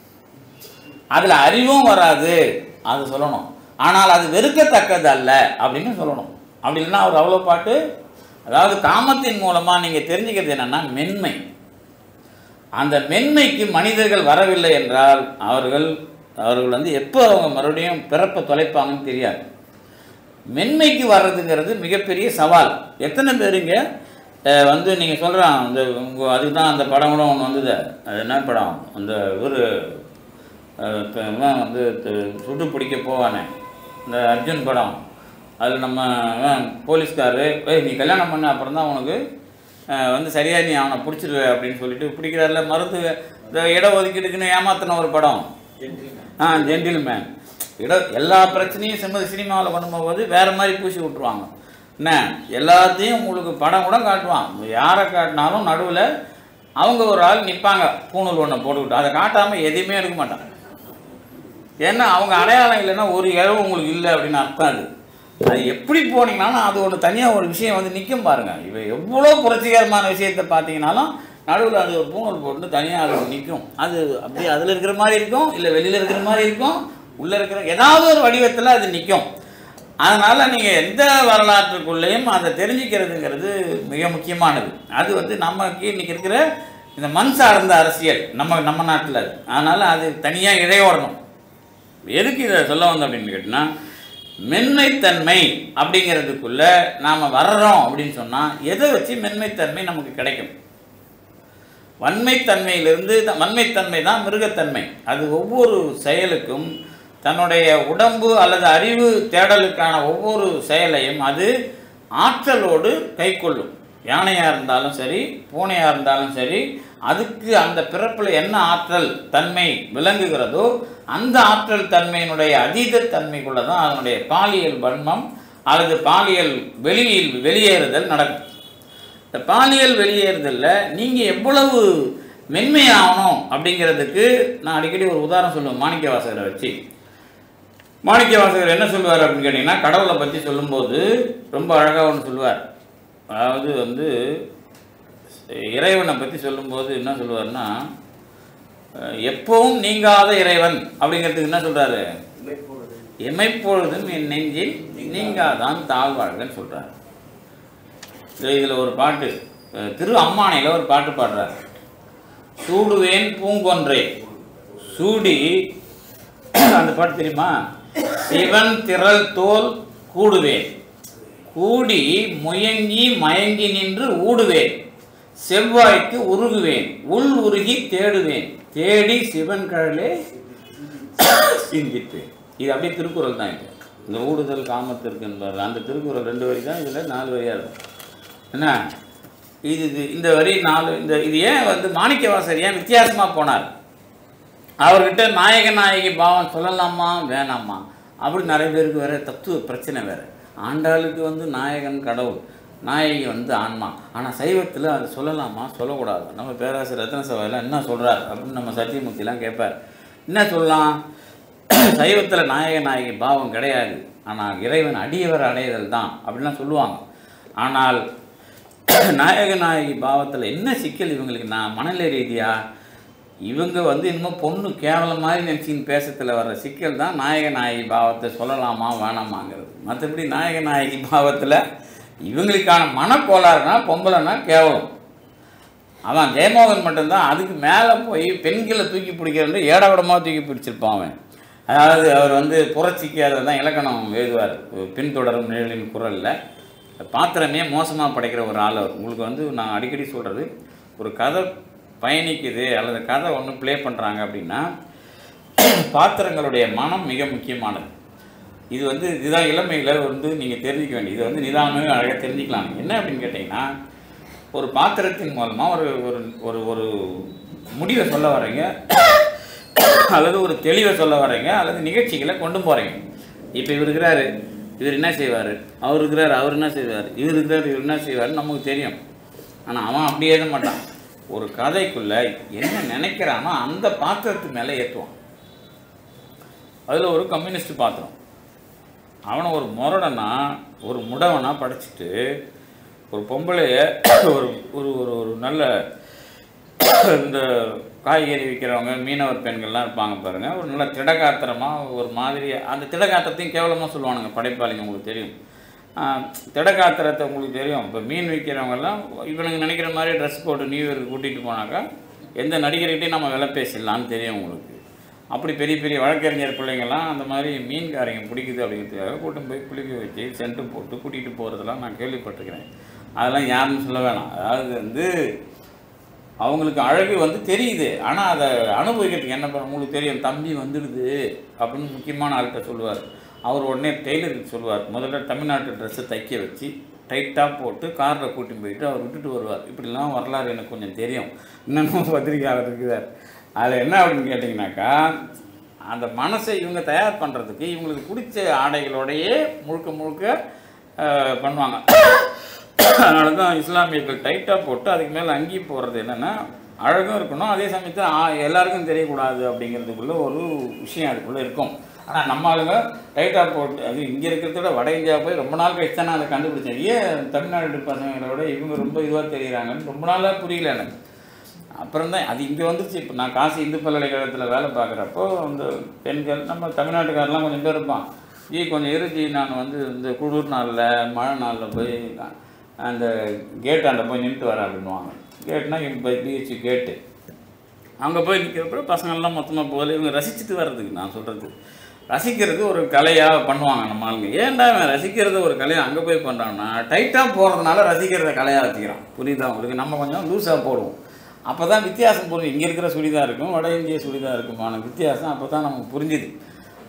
அதில் அறிவும் வராது அது சொல்லணும் ஆனால் அது வெறுக்கத்தக்கது அல்ல அப்படின்னு சொல்லணும் அப்படி இல்லைன்னா அவர் அவ்வளோ பாட்டு அதாவது காமத்தின் மூலமாக நீங்கள் தெரிஞ்சுக்கிறது என்னென்னா மென்மை அந்த மென்மைக்கு மனிதர்கள் வரவில்லை என்றால் அவர்கள் அவர்கள் வந்து எப்போ அவங்க மறுபடியும் பிறப்பை தொலைப்பாங்கன்னு தெரியாது மென்மைக்கு வர்றதுங்கிறது மிகப்பெரிய சவால் எத்தனை பேருங்க அஹ், வந்து நீங்கள் சொல்கிறான் அந்த உங்கள் அதுக்கு தான் அந்த படம் கூட ஒன்று வந்தது அது என்ன படம் அந்த ஒரு வந்து த- சுட்டு பிடிக்க போவானே இந்த அர்ஜுன் படம் அதில் நம்ம இவன் போலீஸ்காரரு ஏய் நீ கல்யாணம் பண்ண அப்புறம் தான் உனக்கு அஹ், வந்து சரியாக நீ அவனை பிடிச்சிருவ அப்படின்னு சொல்லிட்டு பிடிக்கிறாருல மருந்து இந்த இட ஒதுக்கீடுக்குன்னு ஏமாத்தின ஒரு படம் ஆ ஜென்டில்மேன் இட எல்லா பிரச்சனையும் சிம்ம சினிமாவில் பண்ணும்போது வேறு மாதிரி பூசி விட்ருவாங்க என்ன எல்லாத்தையும் உங்களுக்கு படம் கூட காட்டுவான் யாரை காட்டினாலும் நடுவில் அவங்க ஒரு ஆள் நிற்பாங்க பூணூல் ஒன்றை போட்டுக்கிட்டு அதை காட்டாமல் எதையுமே எடுக்க மாட்டான் ஏன்னா அவங்க அடையாளம் இல்லைன்னா ஒரு இழவு உங்களுக்கு இல்லை அப்படின்னு அர்த்தம் அது அது எப்படி போனீங்கனாலும் அது ஒன்று தனியாக ஒரு விஷயம் வந்து நிற்கும் பாருங்க இப்போ எவ்வளோ புரட்சிகரமான விஷயத்தை பார்த்தீங்கன்னாலும் நடுவில் அது ஒரு பூணல் போட்டு தனியாக அது நிற்கும் அது அப்படியே அதில் இருக்கிற மாதிரி இருக்கும் இல்லை வெளியில் இருக்கிற மாதிரி இருக்கும் உள்ளே இருக்கிற ஏதாவது ஒரு வடிவத்தில் அது நிற்கும் அதனால் நீங்கள் எந்த வரலாற்றுக்குள்ளேயும் அதை தெரிஞ்சுக்கிறதுங்கிறது மிக முக்கியமானது அது வந்து நமக்கு இன்னைக்கு இருக்கிற இந்த மண் சார்ந்த அரசியல் நம்ம நம்ம நாட்டில் அது அதனால் அது தனியாக இழையோடணும் எதுக்கு இதை சொல்ல வந்தோம் அப்படின்னு கேட்டிங்கன்னா மென்மைத்தன்மை அப்படிங்கிறதுக்குள்ள நாம் வர்றோம் அப்படின்னு சொன்னால் எதை வச்சு மென்மைத்தன்மை நமக்கு கிடைக்கும் வன்மைத்தன்மையிலிருந்து த- வன்மைத்தன்மை தான் மிருகத்தன்மை அது ஒவ்வொரு செயலுக்கும் தன்னுடைய உடம்பு அல்லது அறிவு தேடலுக்கான ஒவ்வொரு செயலையும் அது ஆற்றலோடு கை கொள்ளும் யானையாக இருந்தாலும் சரி பூனையாக இருந்தாலும் சரி அதுக்கு அந்த பிறப்பில் என்ன ஆற்றல் தன்மை விளங்குகிறதோ அந்த ஆற்றல் தன்மையினுடைய அதீத தன்மைக்குள்ள தான் அதனுடைய பாலியல் வன்மம் அல்லது பாலியல் வெளியில் வெளியேறுதல் நடக்கும் இந்த பாலியல் வெளியேறுதலில் நீங்கள் எவ்வளவு மென்மையாகணும் அப்படிங்கிறதுக்கு நான் அடிக்கடி ஒரு உதாரணம் சொல்லுவேன் மாணிக்க வாசகரை வச்சு மாணிக்க வாசகர் என்ன சொல்லுவார் அப்படின்னு கேட்டிங்கன்னா கடவுளை பற்றி சொல்லும்போது ரொம்ப அழகாக ஒன்று சொல்லுவார் அதாவது வந்து இறைவனை பற்றி சொல்லும்போது என்ன சொல்லுவார்னா அஹ், எப்பவும் நீங்காத இறைவன் அப்படிங்கிறதுக்கு என்ன சொல்கிறாரு எமைப்பொழுதும் என் நெஞ்சில் நீங்காதான் தாழ்வாழ்கன்னு சொல்கிறார் இதில் ஒரு பாட்டு அஹ், திரு அம்மானையில் ஒரு பாட்டு பாடுறார் சூடுவேன் பூங்கொன்றை சூடி அந்த பாட்டு தெரியுமா சிவன் திரள் தோல் கூடுவேன் கூடி முயங்கி மயங்கி நின்று ஊடுவேன் செவ்வாய்க்கு உருகுவேன் உள் உருகி தேடுவேன் தேடி சிவன் கழலே சிந்திப்பேன் இது அப்படியே திருக்குறள் தான் இது இந்த ஊடுதல் காமத்திற்கு என்பார் அந்த திருக்குறள் ரெண்டு வரி தான் இதில் நாலு வரியாக இருக்கும் என்ன இது இது இந்த வரி நாலு இந்த இது ஏன் வந்து மாணிக்கவாசர் ஏன் வித்தியாசமாக போனார் அவர்கிட்ட நாயக நாயகி பாவம் சொல்லலாமா வேணாமா அப்படி நிறைய பேருக்கு வேற தத்துவ பிரச்சனை வேற ஆண்டாளுக்கு வந்து நாயகன் கடவுள் நாயகி வந்து ஆன்மா ஆனால் சைவத்தில் அது சொல்லலாமா சொல்லக்கூடாது நம்ம பேராசிரியர் ரத்ன சபையில் என்ன சொல்கிறார் அப்படின்னு நம்ம சத்தியமூர்த்திலாம் கேட்பார் என்ன சொல்லலாம் சைவத்தில் நாயக நாயகி பாவம் கிடையாது ஆனால் இறைவன் அடியவர் அடைதல் தான் அப்படின்லாம் சொல்லுவாங்க ஆனால் நாயக நாயகி பாவத்தில் என்ன சிக்கல் இவங்களுக்கு நான் மனநிலை ரீதியாக இவங்க வந்து இன்னும் பொண்ணு கேவலம் மாதிரி நினச்சின்னு பேசத்தில் வர்ற சிக்கல் தான் நாயக நாயகி பாவத்தை சொல்லலாமா வேணாமாங்கிறது மற்றபடி நாயக நாயகி பாவத்தில் இவங்களுக்கான மனக்கோளாறுனா பொம்பளைனா கேவலம் அவன் ஜெயமோகன் மட்டும்தான் அதுக்கு மேலே போய் பெண்களை தூக்கி பிடிக்கிறது ஏடவிடமாக தூக்கி பிடிச்சிருப்பான் அவன் அதாவது அவர் வந்து புரட்சிக்கு அதை தான் இலக்கணம் எழுதுவார் பின்தொடரும் நிழலின் குரலில் பாத்திரமே மோசமாக படைக்கிற ஒரு ஆள் அவர் உங்களுக்கு வந்து நான் அடிக்கடி சொல்கிறது ஒரு கதை பயணிக்குது அல்லது கதை ஒன்று ப்ளே பண்ணுறாங்க அப்படின்னா பாத்திரங்களுடைய மனம் மிக முக்கியமானது இது வந்து இதுதான் இளமையில் வந்து நீங்கள் தெரிஞ்சுக்க வேண்டியது இது வந்து நிதானமே அழகாக தெரிஞ்சுக்கலாம் என்ன அப்படின்னு கேட்டிங்கன்னா ஒரு பாத்திரத்தின் மூலமாக ஒரு ஒரு ஒரு ஒரு முடிவை சொல்ல வர்றீங்க அல்லது ஒரு தெளிவை சொல்ல வர்றீங்க அல்லது நிகழ்ச்சிகளை கொண்டு போகிறீங்க இப்போ இவர் இருக்கிறாரு இவர் என்ன செய்வார் அவர் இருக்கிறார் அவர் என்ன செய்வார் இவர் இருக்கிறார் இவர் என்ன செய்வார் நமக்கு தெரியும் ஆனால் அவன் அப்படி எழுத மாட்டான் ஒரு கதைக்குள்ளே என்ன நினைக்கிறானோ அந்த பாத்திரத்து மேலே ஏற்றுவான் அதில் ஒரு கம்யூனிஸ்ட் பாத்திரம் அவனை ஒரு முரடனா ஒரு முடவனா படைச்சிட்டு ஒரு பொம்பளைய ஒரு ஒரு ஒரு ஒரு நல்ல இந்த காய்கறி விற்கிறவங்க மீனவர் பெண்கள்லாம் இருப்பாங்க பாருங்க ஒரு நல்ல திடகாத்திரமாக ஒரு மாதிரி அந்த திடகாத்திரத்தையும் கேவலமாக சொல்லுவானுங்க படைப்பாளிங்க உங்களுக்கு தெரியும் ஆஹ், திடகாத்திரத்தை உங்களுக்கு தெரியும் இப்போ மீன் விற்கிறவங்கெல்லாம் இவனுங்க நினைக்கிற மாதிரி ட்ரெஸ் போட்டு நியூ இயருக்கு கூட்டிகிட்டு போனாக்கா எந்த நடிகர்கிட்டையும் நம்ம விலை பேசிடலான்னு தெரியும் உங்களுக்கு அப்படி பெரிய பெரிய வழக்கறிஞர் பிள்ளைங்கள்லாம் அந்த மாதிரி மீன்காரங்க பிடிக்குது அப்படிங்கிறதுக்காக கூட்டம் போய் குளிக்க வச்சு சென்ட்டு போட்டு கூட்டிகிட்டு போகிறதெல்லாம் நான் கேள்விப்பட்டிருக்கிறேன் அதெல்லாம் யாருன்னு சொல்ல வேணாம் அதாவது வந்து அவங்களுக்கு அழகு வந்து தெரியுது ஆனால் அதை அனுபவிக்கிறதுக்கு என்ன பண்ண உங்களுக்கு தெரியும் தம்பி வந்துடுது அப்படின்னு முக்கியமான ஆள்கிட்ட சொல்லுவார் அவர் உடனே டெய்லருக்கு சொல்லுவார் முதல்ல தமிழ்நாட்டு ட்ரெஸ்ஸை தைக்க வச்சு டைட்டாக போட்டு காரில் கூட்டின்னு போயிட்டு அவர் விட்டுட்டு வருவார் இப்படிலாம் வரலாறு எனக்கு கொஞ்சம் தெரியும் இன்னமும் பத்திரிக்கையாளர் இருக்கிறார் அதில் என்ன அப்படின்னு கேட்டிங்கனாக்கா அந்த மனசை இவங்க தயார் பண்ணுறதுக்கு இவங்களுக்கு பிடிச்ச ஆடைகளோடையே முழுக்க முழுக்க அஹ், பண்ணுவாங்க அதனால தான் இஸ்லாமியர்கள் டைட்டாக போட்டு அதுக்கு மேலே அங்கி போடுறது என்னென்னா அழகும் இருக்கணும் அதே சமயத்தில் ஆ- எல்லாருக்கும் தெரியக்கூடாது அப்படிங்கிறதுக்குள்ள ஒரு விஷயம் அதுக்குள்ளே இருக்கும் ஆனால் நம்ம ஆளுங்க டைட்டாக போட்டு அது இங்கே இருக்கிறத விட வட இந்தியா போய் ரொம்ப நாள் கழிச்சு தான் நான் அதை கண்டுபிடிச்சேன் ஏன் தமிழ்நாடு பசங்களை விட இவங்க ரொம்ப இதுவாக தெரியுறாங்கன்னு ரொம்ப நாளாக புரியல எனக்கு அப்புறம் தான் அது இங்கே வந்துருச்சு இப்போ நான் காசி இந்து பல்கலைக்கழகத்தில் வேலை பார்க்குறப்போ அந்த பெண்கள் நம்ம தமிழ்நாட்டுக்காரெலாம் கொஞ்சம் பேர் இருப்பான் ஜி கொஞ்சம் இருஜி நான் வந்து இந்த குளிர் நாளில் மழை நாளில் போய் அந்த கேட்டாண்ட போய் நின்றுட்டு வரேன் அப்படின்வாங்க கேட்னா இப்போ பிஹெச் கேட்டு அங்கே போய் நிற்கிறப்ப பசங்கள்லாம் மொத்தமாக போகல இவங்க ரசிச்சுட்டு வர்றதுக்கு நான் சொல்கிறது ரசிக்கிறது ஒரு கலையாக பண்ணுவாங்க நம்ம ஆளுங்க ஏன்டா இவன் ரசிக்கிறது ஒரு கலையை அங்கே போய் பண்ணுறான்னா டைட்டாக போடுறதுனால ரசிக்கிறத கலையாக வச்சுக்கிறான் புரியுதா உங்களுக்கு நம்ம கொஞ்சம் லூஸாக போடுவோம் அப்போ தான் வித்தியாசம் புரியும் இங்கே இருக்கிற சுடிதான் இருக்கும் வட இந்திய சுடிதான் இருக்குமான வித்தியாசம் அப்போ தான் நமக்கு புரிஞ்சுது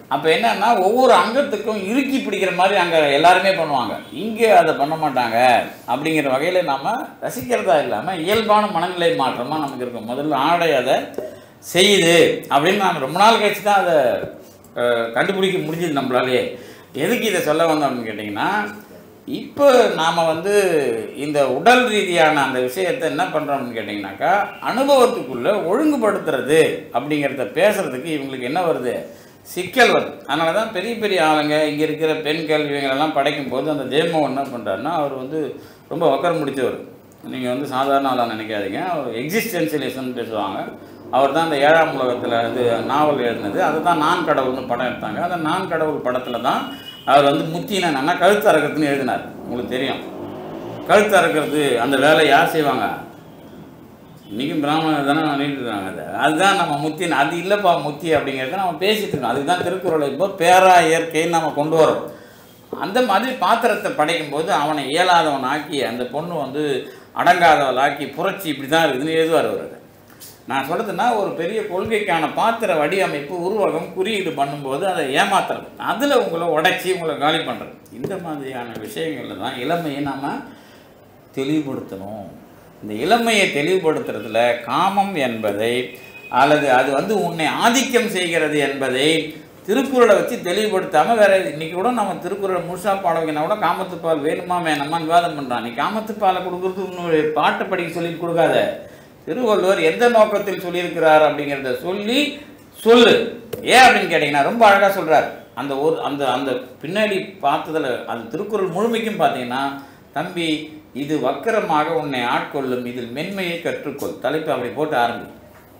அப்போ என்னன்னா ஒவ்வொரு அங்கத்துக்கும் இறுக்கி பிடிக்கிற மாதிரி அங்கே எல்லாருமே பண்ணுவாங்க இங்கே அதை பண்ண மாட்டாங்க அப்படிங்கிற வகையில் நாம் ரசிக்கிறதா இல்லாமல் இயல்பான மனநிலை மாற்றமாக நமக்கு இருக்கும் முதல்ல ஆடை அதை செய்யுது அப்படின்னு நான் ரொம்ப நாள் கழிச்சு தான் அதை அஹ், கண்டுபிடிக்க முடிஞ்சது நம்மளாலே எதுக்கு இதை சொல்ல வந்தோம் அப்படின்னு கேட்டிங்கன்னா இப்போ நாம் வந்து இந்த உடல் ரீதியான அந்த விஷயத்தை என்ன பண்ணுறோம்னு கேட்டிங்கனாக்கா அனுபவத்துக்குள்ளே ஒழுங்குபடுத்துறது அப்படிங்கிறத பேசுகிறதுக்கு இவங்களுக்கு என்ன வருது சிக்கல் வருது அதனால தான் பெரிய பெரிய ஆளுங்க இங்கே இருக்கிற பெண்கள் இவங்களெல்லாம் படைக்கும் போது அந்த ஜெயமோகன் என்ன பண்ணுறாருன்னா அவர் வந்து ரொம்ப வக்கரம் முடித்தவர் நீங்கள் வந்து சாதாரண ஆளாக நினைக்காதீங்க அவர் எக்ஸிஸ்டென்சியலிசம் பேசுவாங்க அவர் தான் அந்த ஏழாம் உலகத்தில் இது நாவல் எழுதினது அதை தான் நான் கடவுள்னு படம் எடுத்தாங்க அந்த நான் கடவுள் படத்தில் தான் அவர் வந்து முத்தின என்னன்னா கழுத்து அறக்கிறதுன்னு எழுதினார் உங்களுக்கு தெரியும் கழுத்து அறக்கிறது அந்த வேலை யார் செய்வாங்க இன்றைக்கும் பிராமணர் தானே பண்ணிட்டு இருக்காங்க அதை அதுதான் நம்ம முத்தி அது இல்லைப்பா முத்தி அப்படிங்கிறத நம்ம பேசிட்டு இருக்கோம் அதுக்கு தான் திருக்குறளை இப்போ பேரா இயற்கைன்னு நம்ம கொண்டு வரோம் அந்த மாதிரி பாத்திரத்தை படைக்கும் போது அவனை இயலாதவன் ஆக்கி அந்த பொண்ணு வந்து அடங்காதவள் ஆக்கி புரட்சி இப்படி தான் இருக்குதுன்னு எழுதுவார் அவர் அதை. நான் சொல்கிறதுனா ஒரு பெரிய கொள்கைக்கான பாத்திர வடிவமைப்பு உருவகம் குறியீடு பண்ணும்போது அதை ஏமாத்துறது அதில் உங்களை உடைச்சி உங்களை காலி பண்ணுறது இந்த மாதிரியான விஷயங்களில் தான் இளமையை நாம் தெளிவுபடுத்தணும் இந்த இளமையை தெளிவுபடுத்துறதுல காமம் என்பதை அல்லது அது வந்து உன்னை ஆதிக்கம் செய்கிறது என்பதை திருக்குறளை வச்சு தெளிவுபடுத்தாமல் வேற இன்னைக்கு கூட நம்ம திருக்குறளை முழுசா பாட வைக்கணும் கூட காமத்துப்பால் வேணுமா வேணாமான்னு விவாதம் பண்ணுறான் நீ காமத்துப்பாலை கொடுக்குறது இன்னொரு பாட்டை படிக்க சொல்லி கொடுக்காத திருவள்ளுவர் எந்த நோக்கத்தில் சொல்லியிருக்கிறார் அப்படிங்கிறத சொல்லி சொல்லு ஏன் அப்படின்னு கேட்டிங்கன்னா ரொம்ப அழகாக சொல்றார் அந்த ஒரு அந்த அந்த பின்னாடி பார்த்ததுல அந்த திருக்குறள் முழுமைக்கும் பார்த்தீங்கன்னா தம்பி இது வக்கரமாக உன்னை ஆட்கொள்ளும் இதில் மென்மையை கற்றுக்கொள் தலைப்பு அப்படி போட்டு ஆரம்பி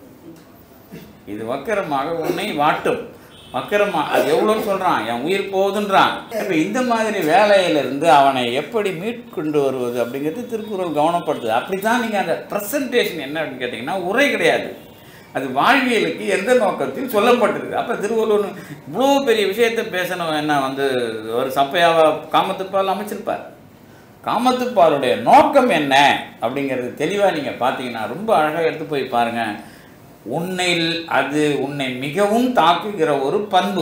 இது வக்கரமாக உன்னை வாட்டும் வக்கரமா அது எவ்வளோன்னு சொல்கிறான் என் உயிர் போகுதுன்றான் இப்போ இந்த மாதிரி வேலையிலிருந்து அவனை எப்படி மீட்கொண்டு வருவது அப்படிங்கிறது திருக்குறள் கவனப்படுத்துது அப்படி தான் நீங்கள் அந்த ப்ரெசன்டேஷன் என்ன அப்படின்னு கேட்டிங்கன்னா உரை கிடையாது அது வாழ்வியலுக்கு எந்த நோக்கத்தில் சொல்லப்பட்டிருக்கு அப்போ திருவள்ளுவர் இவ்வளோ பெரிய விஷயத்தை பேசணும் என்ன வந்து ஒரு சப்பையாவா காமத்துப்பால் அமைச்சிருப்பார் காமத்துப்பாலுடைய நோக்கம் என்ன அப்படிங்கிறது தெளிவாக நீங்கள் பார்த்தீங்கன்னா ரொம்ப அழகாக எடுத்து போய் பாருங்கள் உன்னில் அது உன்னை மிகவும் தாக்குகிற ஒரு பண்பு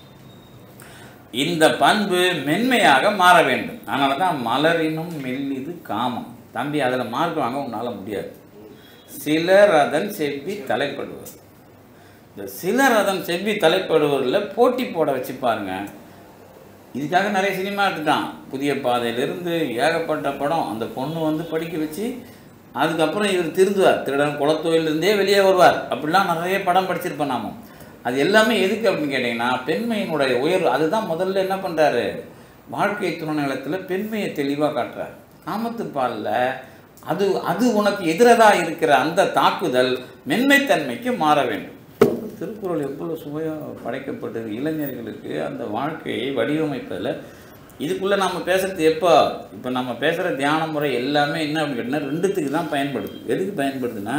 இந்த பண்பு மென்மையாக மாற வேண்டும் அதனால தான் மலரினும் மெல்லிது காமம் தம்பி அதில் மார்க் வாங்க உன்னால் முடியாது சிலர் அதன் செவ்வி தலைப்படுவர் இந்த சிலர் அதன் செவ்வி தலைப்படுவரில் போட்டி போட வச்சு பாருங்க இதுக்காக நிறைய சினிமா எடுத்துட்டான் புதிய பாதையிலிருந்து ஏகப்பட்ட படம் அந்த பொண்ணு வந்து படிக்க வச்சு அதுக்கப்புறம் இவர் திருந்துவார் திருடன் குளத்தொழிலிருந்தே வெளியே வருவார் அப்படிலாம் நிறைய படம் படிச்சிருப்போம் நாம அது எல்லாமே எதுக்கு அப்படின்னு கேட்டிங்கன்னா பெண்மையினுடைய உயர்வு அதுதான் முதல்ல என்ன பண்ணுறாரு வாழ்க்கை துணைநிலத்தில் பெண்மையை தெளிவாக காட்டுறார் காமத்து பாலில் அது அது உனக்கு எதிரதாக இருக்கிற அந்த தாக்குதல் மென்மைத்தன்மைக்கு மாற வேண்டும் திருக்குறள் எவ்வளோ சுவையாக படைக்கப்பட்டது இளைஞர்களுக்கு அந்த வாழ்க்கையை வடிவமைப்பதில் இதுக்குள்ளே நம்ம பேசுறது எப்போ இப்போ நம்ம பேசுகிற தியான முறை எல்லாமே என்ன அப்படின்னு கேட்டிங்கன்னா ரெண்டுத்துக்கு தான் பயன்படுது எதுக்கு பயன்படுதுன்னா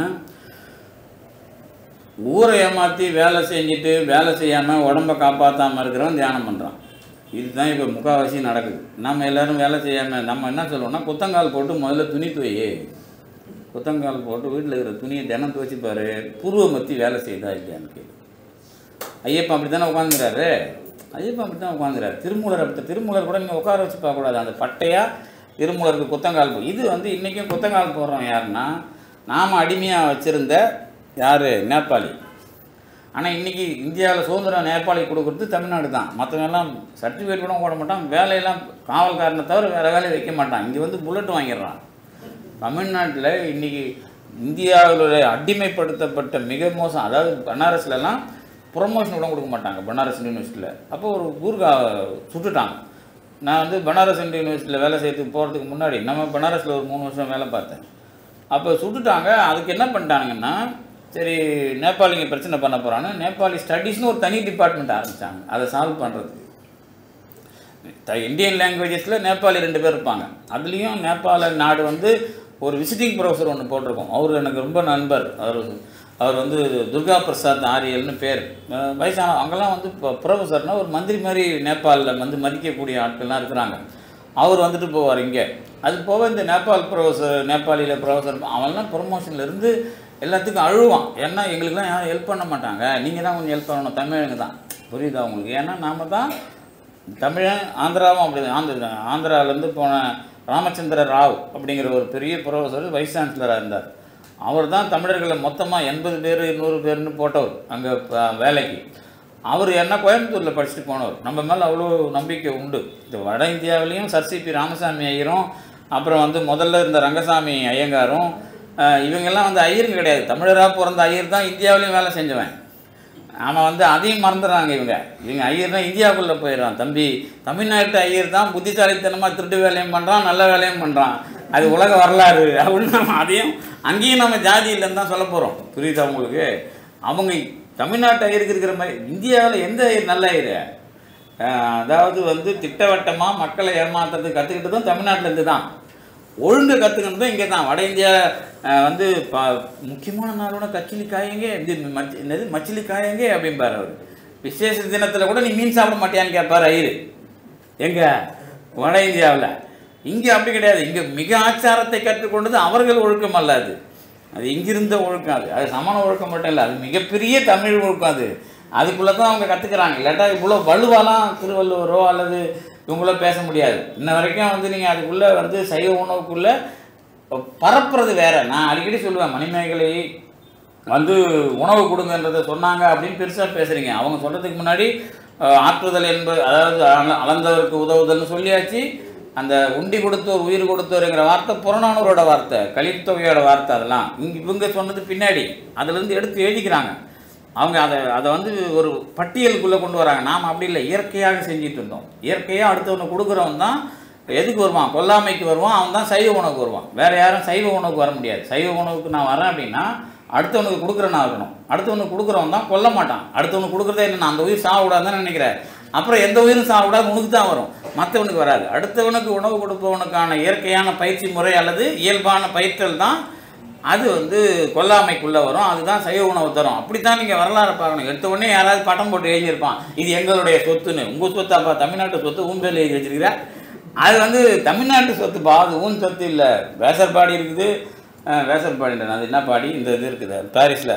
ஊரை ஏமாற்றி வேலை செஞ்சுட்டு வேலை செய்யாமல் உடம்ப காப்பாற்றாமல் இருக்கிறவன் தியானம் பண்ணுறான் இதுதான் இப்போ முக்கால்வாசி நடக்குது நம்ம எல்லாரும் வேலை செய்யாமல் நம்ம என்ன சொல்லுவோம்னா குத்தங்கால் போட்டு முதல்ல துணி துவையே குத்தங்கால் போட்டு வீட்டில் இருக்கிற துணியை தினம் துவைச்சிப்பாரு புருவ மத்தி வேலை செய்தா இல்லையான்னு கேளு ஐயப்பன் அப்படி தானே உட்காந்துக்கிறாரு ஐயப்பன் அப்படி தான் உட்காந்துக்கிறாரு திருமூலர் அப்படி திருமூலர் கூட நீங்கள் உட்கார வச்சு பார்க்கக்கூடாது அந்த பட்டையாக திருமூலருக்கு குத்தங்கால் போ இது வந்து இன்றைக்கும் குத்தங்கால் போடுறோம் யாருன்னா நாம் அடிமையாக வச்சுருந்த யார் நேபாளி ஆனால் இன்றைக்கி இந்தியாவில் சுதந்திரம் நேபாளி கொடுக்குறது தமிழ்நாடு தான் மற்றவங்கெல்லாம் சர்டிஃபிகேட் கூட போட மாட்டான் வேலையெல்லாம் காவல்காரனை தவிர வேறு வேலையை வைக்க மாட்டான் இங்கே வந்து புல்லட் வாங்கிடுறான் தமிழ்நாட்டில் இன்றைக்கி இந்தியாவில் அடிமைப்படுத்தப்பட்ட மிக மோசம் அதாவது பனாரஸ்லலாம் ப்ரொமோஷன் கூட கொடுக்க மாட்டாங்க பனாரஸ் யூனிவர்சிட்டியில் அப்போ ஒரு ஊர்கா சுட்டுட்டாங்க நான் வந்து பனாரஸ் இந்து யூனிவர்சிட்டியில் வேலை செய்யறதுக்கு போகிறதுக்கு முன்னாடி நம்ம பனாரஸில் ஒரு மூணு வருஷம் வேலை பார்த்தேன் அப்போ சுட்டுட்டாங்க அதுக்கு என்ன பண்ணிட்டானுங்கன்னா சரி நேபாளிங்க பிரச்சனை பண்ண போகிறான்னு நேபாளி ஸ்டடீஸ்னு ஒரு தனி டிபார்ட்மெண்ட் ஆரம்பித்தாங்க அதை சால்வ் பண்ணுறதுக்கு த- இந்தியன் லாங்குவேஜஸில் நேபாளி ரெண்டு பேர் இருப்பாங்க அதுலேயும் நேபாள நாடு வந்து ஒரு விசிட்டிங் ப்ரொஃபஸர் ஒன்று போட்டிருக்கோம் அவர் எனக்கு ரொம்ப நண்பர் அவர் அவர் வந்து துர்கா பிரசாத் ஆரியல்னு பேர் அஹ் வயசான அவங்கெல்லாம் வந்து இப்போ ப்ரொஃபஸர்னா ஒரு மந்திரி மாதிரி நேபாளில் வந்து மதிக்கக்கூடிய ஆட்கள்லாம் இருக்கிறாங்க அவர் வந்துட்டு போவார் இங்கே அது போக இந்த நேபாள் ப்ரொஃபஸர் நேபாளியில் ப்ரொஃபஸர் அவன்லாம் ப்ரொமோஷன்ல இருந்து எல்லாத்துக்கும் அழுவான் ஏன்னா எங்களுக்குலாம் யாரும் ஹெல்ப் பண்ண மாட்டாங்க நீங்கள் தான் கொஞ்சம் ஹெல்ப் பண்ணணும் தமிழங்க தான் புரியுதா உங்களுக்கு ஏன்னா நாம தான் தமிழன் ஆந்திராவும் அப்படி ஆந்திர ஆந்திராவிலேருந்து போன ராமச்சந்திர ராவ் அப்படிங்கிற ஒரு பெரிய ப்ரொஃபஸர் வைஸ் சான்சலராக இருந்தார் அவர் தான் தமிழர்களை மொத்தமாக எண்பது பேர் நூறு பேர்னு போட்டவர் அங்கே வேலைக்கு அவர் என்ன கோயம்புத்தூரில் படிச்சுட்டு போனவர் நம்ம மேலே அவ்வளோ நம்பிக்கை உண்டு இந்த வட இந்தியாவிலையும் சர் சிபி ராமசாமி ஐயரும் அப்புறம் வந்து முதல்ல இருந்த ரங்கசாமி ஐயங்காரும் அஹ், இவங்கெல்லாம் வந்து ஐயருங்க கிடையாது தமிழராக பிறந்த ஐயர் தான் இந்தியாவிலையும் வேலை செஞ்சவன் ஆமாம் வந்து அதையும் மறந்துடுறாங்க இவங்க இவங்க ஐயர்னா இந்தியாவுக்குள்ளே போயிடுறான் தம்பி தமிழ்நாட்டு ஐயர் தான் புத்திசாலித்தனமாக திருட்டு வேலையும் பண்ணுறான் நல்ல வேலையும் பண்ணுறான் அது உலக வரலாறு அப்படின்னு நம்ம அதையும் அங்கேயும் நம்ம ஜாதி இல்லைன்னு தான் சொல்ல போகிறோம் புரியுதா உங்களுக்கு அவங்க தமிழ்நாட்டு ஐயருக்கு இருக்கிற மாதிரி இந்தியாவில் எந்த ஐயர் நல்ல ஐயர் அஹ் அதாவது வந்து திட்டவட்டமாக மக்களை ஏமாத்துறதுக்கு கற்றுக்கிட்டதும் தமிழ்நாட்டிலேருந்து தான் ஒழுங்கு கற்றுக்கணும் இங்கே தான் வட இந்தியா அஹ், வந்து ப முக்கியமான நாளோட கச்சிலி காயங்க இது மச் என்னது மச்சிலி காயங்க அப்படிம்பார் அவர் விசேஷ தினத்தில் கூட நீ மீன் சாப்பிட மாட்டியான்னு கேட்பார் ஐயரு எங்க வட இந்தியாவில் இங்கே அப்படி கிடையாது இங்கே மிக ஆச்சாரத்தை கற்றுக்கொண்டது அவர்கள் ஒழுக்கம் அல்ல அது அது இங்கிருந்த ஒழுக்கம் அது அது சமண ஒழுக்கம் மட்டும் இல்லை அது மிகப்பெரிய தமிழ் ஒழுக்கம் அது அதுக்குள்ளே தான் அவங்க கற்றுக்குறாங்க இல்லாட்டா இவ்வளோ வலுவாலாம் திருவள்ளுவரோ அல்லது இவங்களோ பேச முடியாது இன்ன வரைக்கும் வந்து நீங்கள் அதுக்குள்ளே வந்து சைவ உணவுக்குள்ளே பரப்புறது வேற நான் அடிக்கடி சொல்லுவேன் மணிமேகலை வந்து உணவு கொடுங்கன்றதை சொன்னாங்க அப்படின்னு பெருசாக பேசுகிறீங்க அவங்க சொல்கிறதுக்கு முன்னாடி அஹ், ஆற்றுதல் என்பது அதாவது அள- அளந்தவருக்கு உதவுதல்னு சொல்லியாச்சு அந்த உண்டி கொடுத்தோர் உயிர் கொடுத்தோருங்கிற வார்த்தை புறநானூரோட வார்த்தை கலித்தொகையோட வார்த்தை அதெல்லாம் இங்க இவங்க சொன்னது பின்னாடி அதுலேருந்து எடுத்து எழுதிக்கிறாங்க அவங்க அதை அதை வந்து ஒரு பட்டியலுக்குள்ளே கொண்டு வராங்க நாம் அப்படி இல்லை இயற்கையாக செஞ்சிட்டு இருந்தோம் இயற்கையாக அடுத்தவனுக்கு கொடுக்குறவன் தான் எதுக்கு வருவான் கொல்லாமைக்கு வருவான் அவன் தான் சைவ உணவுக்கு வருவான் வேற யாரும் சைவ உணவுக்கு வர முடியாது சைவ உணவுக்கு நான் வரேன் அப்படின்னா அடுத்தவனுக்கு கொடுக்குறனா இருக்கணும் அடுத்தவனுக்கு கொடுக்குறவன் தான் கொல்ல மாட்டான் அடுத்தவனுக்கு கொடுக்குறதே இல்லை நான் அந்த உயிர் சாப்பிடாதுன்னு நினைக்கிறேன் அப்புறம் எந்த உயிரும் சாப்பிடாது உனக்கு தான் வரும் மற்றவனுக்கு வராது அடுத்தவனுக்கு உணவு கொடுப்பவனுக்கான இயற்கையான பயிற்சி முறை அல்லது இயல்பான பயிற்றல் தான் அது வந்து கொல்லாமைக்குள்ளே வரும் அதுதான் சைவ உணவு தரும் அப்படித்தான் நீங்கள் வரலாறு பார்க்கணும் எடுத்த உடனே யாராவது பட்டம் போட்டு எழுதியிருப்பான் இது எங்களுடைய சொத்துன்னு உங்கள் சொத்தாப்பா தமிழ்நாட்டு சொத்து உன் பேர்ல எழுதி வச்சிருக்கிற அது வந்து தமிழ்நாட்டு சொத்துப்பா அது உன் சொத்து இல்லை வேசற்பாடி இருக்குது அஹ், வேசற்பாடின்ற அது என்ன பாடி இந்த இது இருக்குது பாரிஸில்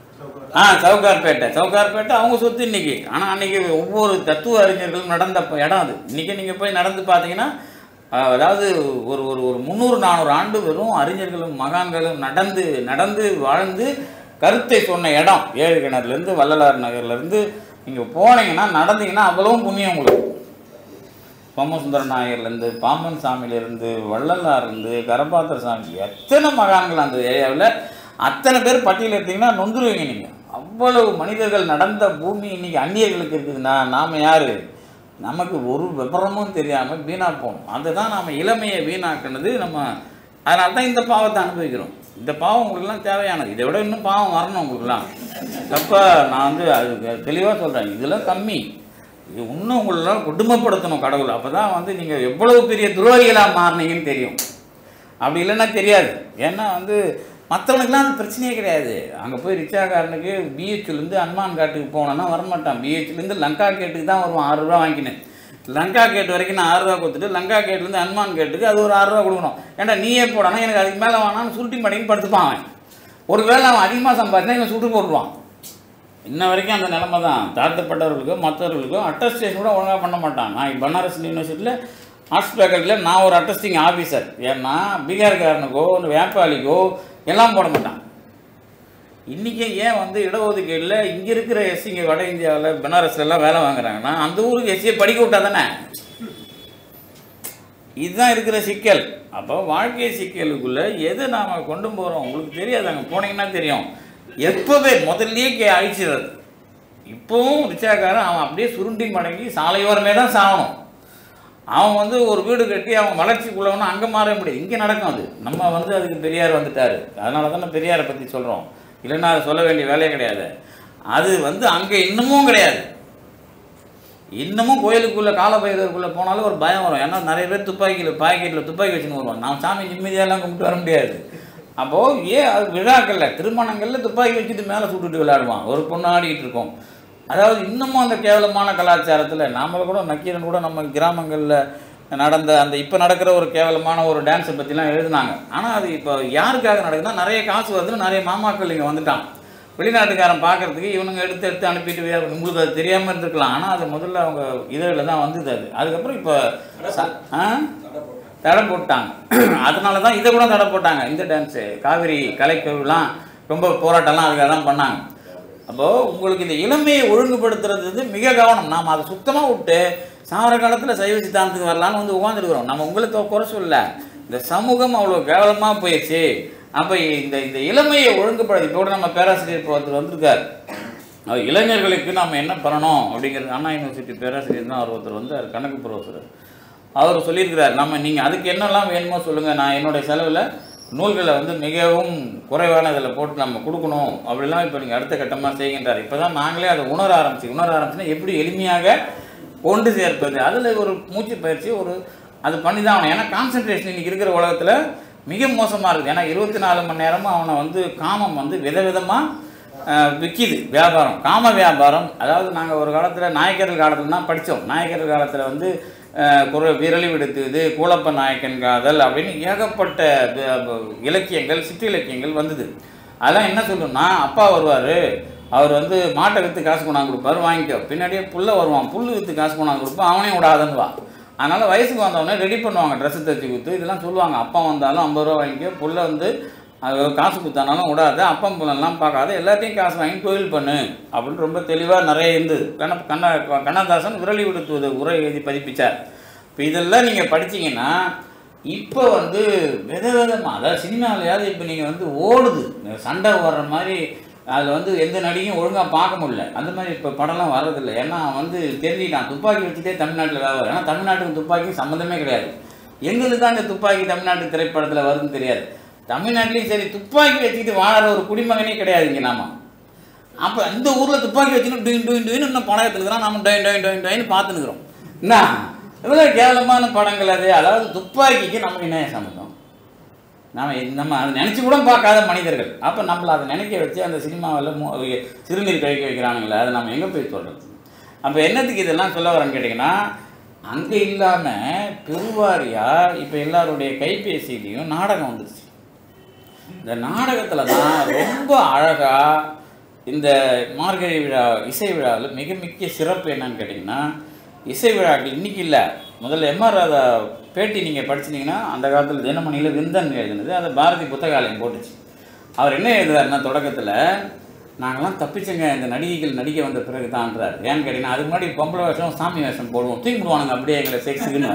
ஆ சவுகார்பேட்டை சவுகார்பேட்டை அவங்க சொத்து இன்னைக்கு ஆனால் அன்னைக்கு ஒவ்வொரு தத்துவ அறிஞர்களும் நடந்த ப- இடம் அது இன்னைக்கு நீங்கள் போய் நடந்து பார்த்தீங்கன்னா அஹ், அதாவது ஒரு ஒரு ஒரு முந்நூறு நானூறு ஆண்டு வெறும் அறிஞர்களும் மகான்களும் நடந்து நடந்து வாழ்ந்து கருத்தை சொன்ன இடம் ஏழு கிணறுலேருந்து வள்ளலார் நகர்லேருந்து நீங்கள் போனீங்கன்னா நடந்தீங்கன்னா அவ்வளவும் புண்ணியம் உங்களுக்கு சோமசுந்தர நாயர்லேருந்து பாம்பன் சாமியிலேருந்து வள்ளலார்லேருந்து கரபாத்திர சாமி எத்தனை மகான்கள் அந்த ஏரியாவில் அத்தனை பேர் பட்டியல் எடுத்தீங்கன்னா நொந்துருவீங்க நீங்கள் அவ்வளவு மனிதர்கள் நடந்த பூமி இன்னைக்கு அந்நியர்களுக்கு இருக்குதுன்னா நாம் யார் நமக்கு ஒரு விபரமும் தெரியாமல் வீணாக போகணும் அதை தான் நாம் இளமையை வீணாக்குனது நம்ம அதனால தான் இந்த பாவத்தை அனுபவிக்கிறோம் இந்த பாவம் உங்களுக்குலாம் தேவையானது இதை விட இன்னும் பாவம் வரணும் உங்களுக்குலாம் அப்போ நான் வந்து அது தெளிவாக சொல்கிறேன் இதெல்லாம் கம்மி இது இன்னும் உங்களெல்லாம் குடும்பப்படுத்தணும் கடவுள் அப்போ தான் வந்து நீங்கள் எவ்வளவு பெரிய துரோகிகளாக மாறினீங்கன்னு தெரியும் அப்படி இல்லைன்னா தெரியாது ஏன்னா வந்து மற்றவனுக்குலாம் அது பிரச்சனையே கிடையாது அங்கே போய் ரிச்சாக்காரனுக்கு பிஹெச்லேருந்து அன்மான் காட்டுக்கு போனோன்னா வரமாட்டான் பிஹெச்லேருந்து லங்கா கேட்டுக்கு தான் வருவான் ஆறு ரூபா வாங்கினேன் லங்கா கேட் வரைக்கும் நான் ஆறு ரூபா கொடுத்துட்டு லங்கா கேட்லேருந்து அன்மான் கேட்டுக்கு அது ஒரு ஆறு ரூபா கொடுக்கணும் ஏன்டா நீயே போடானா எனக்கு அதுக்கு மேலே வேணாம்னு சுருட்டி மடின்னு படுத்துப்பான் அவன் ஒருவேளை அவன் அதிகமாக சம்பாதிச்சா இவன் சுட்டு போட்டுருவான் இன்ன வரைக்கும் அந்த நிலைமை தான் தாழ்த்தப்பட்டவர்களுக்கோ மற்றவர்களுக்கோ அட்டஸ்டேஷன் கூட ஒழுங்காக பண்ண மாட்டான் நான் பனாரஸ் யூனிவர்சிட்டியில் ஆர்ட்ஸ் ஃபேக்கல்ட்டியில் நான் ஒரு அட்டஸ்டிங் ஆஃபீஸர் ஏன்னா பீகார்காரனுக்கோ ஒரு வியாபாரிக்கோ எல்லாம் போட மாட்டான் இன்றைக்கி ஏன் வந்து இடஒதுக்கீடில் இங்கே இருக்கிற எஸ்சிங்க வட இந்தியாவில் பனாரஸ்ல எல்லாம் வேலை வாங்குறாங்கன்னா அந்த ஊருக்கு எஸ்சியை படிக்க விட்டா தானே இதுதான் இருக்கிற சிக்கல் அப்போ வாழ்க்கை சிக்கலுக்குள்ளே எது நாம் கொண்டு போகிறோம் உங்களுக்கு தெரியாது அங்கே போனீங்கன்னா தெரியும் எப்போவே முதல்லயே கே அழிச்சிடுறது இப்போவும் ரிச்சாக்காரன் அவன் அப்படியே சுருண்டி மடங்கி சாலையோரமே தான் சாகணும் அவன் வந்து ஒரு வீடு கட்டி அவன் வளர்ச்சிக்குள்ளவனா அங்கே மாற முடியாது இங்கே நடக்கும் அது நம்ம வந்து அதுக்கு பெரியார் வந்துட்டார் அதனால தானே பெரியாரை பற்றி சொல்கிறோம் இல்லைன்னா அதை சொல்ல வேண்டிய வேலையே கிடையாது அது வந்து அங்கே இன்னமும் கிடையாது இன்னமும் கோயிலுக்குள்ளே காலபைரவருக்குள்ளே போனாலும் ஒரு பயம் வரும் ஏன்னா நிறைய பேர் துப்பாக்கியில் பாக்கெட்டில் துப்பாக்கி வச்சுன்னு வருவாங்க நான் சாமி நிம்மதியாலாம் கும்பிட்டு வர முடியாது அப்போது ஏன் அது விழாக்களில் திருமணங்களில் துப்பாக்கி வச்சுட்டு மேலே சுட்டுட்டு விளையாடுவான் ஒரு பொண்ணு ஆடிக்கிட்டு இருக்கோம் அதாவது இன்னமும் அந்த கேவலமான கலாச்சாரத்தில் நாம கூட நக்கீரன் கூட நம்ம கிராமங்களில் நடந்த அந்த இப்போ நடக்கிற ஒரு கேவலமான ஒரு டான்ஸை பற்றிலாம் எழுதுனாங்க ஆனால் அது இப்போ யாருக்காக நடக்குதுன்னா நிறைய காசு வருதுன்னு நிறைய மாமாக்கள் இங்கே வந்துட்டான் வெளிநாட்டுக்காரன் பார்க்கறதுக்கு இவனுங்க எடுத்து எடுத்து அனுப்பிட்டு வே- உங்களுக்கு அது தெரியாமல் இருந்திருக்கலாம் ஆனால் அது முதல்ல அவங்க இதழில் தான் வந்தது அது அதுக்கப்புறம் இப்போ ச- ஆ தடை போட்டாங்க அதனால தான் இதை கூட தடை போட்டாங்க இந்த டான்ஸு காவிரி கலைக்கெல்லாம் ரொம்ப போராட்டம்லாம் அதுக்காக தான் பண்ணாங்க அப்போது உங்களுக்கு இந்த இளமையை ஒழுங்குபடுத்துறது வந்து மிக கவனம் நாம் அதை சுத்தமாக விட்டு சாவர காலத்தில் சைவ சித்தாந்தத்துக்கு வரலான்னு வந்து உட்காந்துருக்குறோம் நம்ம உங்களுக்கு குறை சொல்லல இந்த சமூகம் அவ்வளோ கேவலமாக போயிடுச்சு அப்போ இந்த இந்த இளமையை ஒழுங்குபடுத்தி இப்போ கூட நம்ம பேராசிரியர் இப்போ ஒருத்தர் வந்திருக்கார் அவர் இளைஞர்களுக்கு நாம் என்ன பண்ணணும் அப்படிங்கிறது அண்ணா யூனிவர்சிட்டி பேராசிரியர் தான் அவர் ஒருத்தர் வந்தார் கணக்கு ப்ரொஃபஸர் அவர் சொல்லியிருக்கிறார் நம்ம நீங்கள் அதுக்கு என்னெல்லாம் வேணுமோ சொல்லுங்கள் நான் என்னுடைய செலவில் நூல்களை வந்து மிகவும் குறைவான இதில் போட்டு நம்ம கொடுக்கணும் அப்படிலாம் இப்போ நீங்கள் அடுத்த கட்டமாக செய்கின்றார் இப்போ தான் நாங்களே அதை உணர ஆரம்பிச்சு உணர ஆரம்பிச்சுன்னா எப்படி எளிமையாக கொண்டு சேர்ப்பது அதில் ஒரு மூச்சு பயிற்சி ஒரு அது பண்ணி தான் ஆகணும் ஏன்னா கான்சன்ட்ரேஷன் இன்னைக்கு இருக்கிற உலகத்தில் மிக மோசமாக இருக்குது ஏன்னா இருபத்தி நாலு மணி நேரமும் அவனை வந்து காமம் வந்து விதவிதமாக விற்கிது வியாபாரம் காம வியாபாரம் அதாவது நாங்கள் ஒரு காலத்தில் நாயக்கர்கள் காலத்தில் தான் படித்தோம் நாயக்கர்கள் காலத்தில் வந்து அஹ், குர விரலி விடுத்துது கூலப்ப நாயக்கன் காதல் அப்படின்னு ஏகப்பட்ட வி- வ- இலக்கியங்கள் சிற்றிலக்கியங்கள் வந்தது அதெல்லாம் என்ன சொல்லணும்னா அப்பா வருவார் அவர் வந்து மாட்டை விற்று காசு கொண்டாந்து கொடுப்பாரு வாங்கிக்கோ பின்னாடியே புல்லை வருவான் புல் விற்று காசு கொண்டாந்து கொடுப்பான் அவனையும் விடாதன்னுவா அதனால் வயசுக்கு வந்தவொடனே ரெடி பண்ணுவாங்க ட்ரெஸ்ஸு தைச்சி கொடுத்து இதெல்லாம் சொல்லுவாங்க அப்பா வந்தாலும் ஐம்பது ரூபா வாங்கிக்கோ புல்லை வந்து அது காசு கொடுத்தானாலும் விடாத அப்பம் புள்ளெல்லாம் பார்க்காத எல்லாத்தையும் காசு வாங்கி தொழில் பண்ணு அப்படின்னு ரொம்ப தெளிவாக நிறைய இருந்தது கண்ண கண்ண கண்ணதாசன் விரலி விடுத்துவது உரை எழுதி பதிப்பிச்சார் இப்போ இதெல்லாம் நீங்கள் படிச்சீங்கன்னா இப்போ வந்து வித விதமாக அதாவது சினிமாவிலையாவது இப்போ நீங்கள் வந்து ஓடுது இந்த சண்டை ஓடுற மாதிரி அதில் வந்து எந்த நடிகையும் ஒழுங்காக பார்க்க முடியல அந்த மாதிரி இப்போ படம்லாம் வர்றதில்லை ஏன்னா அவன் வந்து தெரிஞ்சுக்கிட்டான் துப்பாக்கி வச்சுட்டே தமிழ்நாட்டில் வியாபாரம் ஏன்னா தமிழ்நாட்டுக்கும் துப்பாக்கியும் சம்மந்தமே கிடையாது எங்களுக்கு தான் இந்த துப்பாக்கி தமிழ்நாட்டு திரைப்படத்தில் வருதுன்னு தெரியாது தமிழ்நாட்டிலையும் சரி துப்பாக்கி வச்சுக்கிட்டு வாழற ஒரு குடிமகனே கிடையாது இங்கே நாம அப்போ இந்த ஊரில் துப்பாக்கி வச்சுன்னு டூயின் டூயின் டூயின் இன்னும் படம் எடுத்துக்கிறோம் நம்ம டொயின் டொயின் டொயின் டொயின் பார்த்துனுக்குறோம் என்ன இவ்வளோ கேவலமான படங்கள் அது அதாவது துப்பாக்கிக்கு நமக்கு என்ன சம்மந்தம் நாம நம்ம அதை நினச்சி கூட பார்க்காத மனிதர்கள் அப்போ நம்மளை அதை நினைக்க வச்சு அந்த சினிமாவில் மு சிறுநீர் கழிக்க வைக்கிறானுங்களே அதை நம்ம எங்கே போய் சொல்கிறது அப்போ என்னத்துக்கு இதெல்லாம் சொல்ல வரேன்னு கேட்டிங்கன்னா அங்கே இல்லாமல் பெருவாரியாக இப்போ எல்லாருடைய கைபேசியிலையும் நாடகம் வந்துருச்சு இந்த நாடகத்தில் தான் ரொம்ப அழகாக இந்த மார்கழி விழா இசை விழாவில் மிக முக்கிய சிறப்பு என்னன்னு கேட்டிங்கன்னா இசை விழாக்கள் இன்னைக்கு இல்லை முதல்ல எம்ஆர் ராதா பேட்டி நீங்கள் படிச்சிங்கன்னா அந்த காலத்தில் தினமணியில் விந்தன் எழுதினது அதை பாரதி புத்தகாலயம் போட்டுச்சு அவர் என்ன எழுதுறாருன்னா தொடக்கத்தில் நாங்களாம் தப்பிச்சங்க இந்த நடிகைகள் நடிக்க வந்த பிறகு தான்றார் ஏன்னு கேட்டிங்கன்னா அதுக்கு முன்னாடி பொம்பளை வேஷம் சாமி வேஷம் போடுவோம் தூக்கி விடுவானுங்க அப்படியே எங்களை செக்ஸுக்குன்னு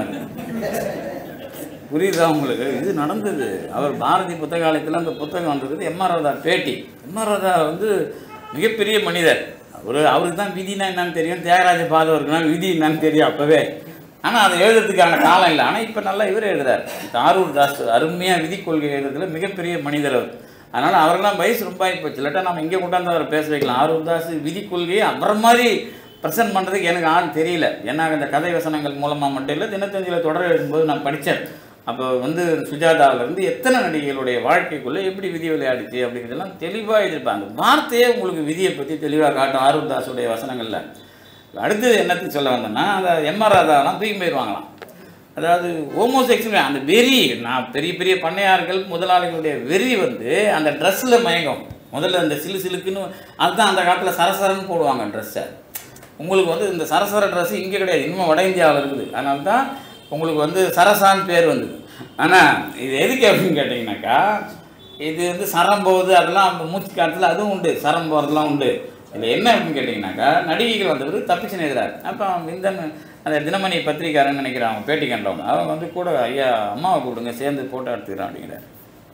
புரியுதா உங்களுக்கு இது நடந்தது அவர் பாரதி புத்தகாலயத்தில் அந்த புத்தகம் வந்திருக்குது எம்ஆர் ராதா பேட்டி எம்ஆர் ராதா வந்து மிகப்பெரிய மனிதர் அவர் அவருக்கு தான் விதினா என்னன்னு தெரியும் தியாகராஜ பாதவருக்குனா விதி என்னன்னு தெரியும் அப்போவே ஆனால் அதை எழுதுறதுக்கான காலம் இல்லை ஆனால் இப்போ நல்லா இவர் எழுதுறார் ஆரூர் தாஸ் அருமையாக விதி கொள்கை எழுதுறதுல மிகப்பெரிய மனிதர் அவர் அதனால் அவரெல்லாம் வயசு ரொம்ப ஆகிப்போச்சு இல்லாட்டா நம்ம இங்கே கொண்டாந்து அவரை பேச வைக்கலாம் ஆரூர் தாஸ் விதி கொள்கையை அவரை மாதிரி ப்ரெசென்ட் பண்ணுறதுக்கு எனக்கு ஆள் தெரியல ஏன்னா இந்த கதை வசனங்கள் மூலமாக மட்டும் இல்லை தினத்தந்தியில் தொடர் எழுதும்போது நான் படித்தேன் அப்போ வந்து சுஜாதாவிலேருந்து எத்தனை நடிகைகளுடைய வாழ்க்கைக்குள்ளே எப்படி விதி விளையாடுச்சு அப்படிங்கிறதெல்லாம் தெளிவாக எழுதியிருப்பாங்க அந்த வார்த்தையே உங்களுக்கு விதியை பற்றி தெளிவாக காட்டும் ஆரூர் தாஸுடைய வசனங்களில் அடுத்தது என்னத்துக்கு சொல்ல வந்தேன்னா அந்த எம்ஆர் ராதாவெல்லாம் தூக்கி போயிடுவாங்களாம் அதாவது ஹோமோசெக்சுவல் அந்த வெறி நான் பெரிய பெரிய பண்ணையார்கள் முதலாளிகளுடைய வெறி வந்து அந்த ட்ரெஸ்ஸில் மயங்கும் முதல்ல அந்த சிலு சிலுக்குன்னு அதுதான் அந்த காலத்தில் சரசரன்னு போடுவாங்க ட்ரெஸ்ஸை உங்களுக்கு வந்து இந்த சரசர ட்ரெஸ் இங்கே கிடையாது இன்னும் வட இந்தியாவில் இருக்குது அதனால தான் உங்களுக்கு வந்து சரசான்னு பேர் வந்தது ஆனால் இது எதுக்கு அப்படின்னு கேட்டிங்கனாக்கா இது வந்து சரம் போகுது அதெல்லாம் அந்த மூச்சு காலத்தில் அதுவும் உண்டு சரம் போகிறதுலாம் உண்டு இதில் என்ன அப்படின்னு கேட்டிங்கனாக்கா நடிகைகள் வந்தவர் தப்பிச்சு எழுதுறாரு அப்போ இந்த அந்த தினமணி பத்திரிக்காரன்னு நினைக்கிறேன் அவங்க பேட்டி கண்டவங்க அவங்க வந்து கூட ஐயா அம்மாவை கூப்பிடுங்க சேர்ந்து ஃபோட்டோ எடுத்துக்கிறோம் அப்படிங்கிறார்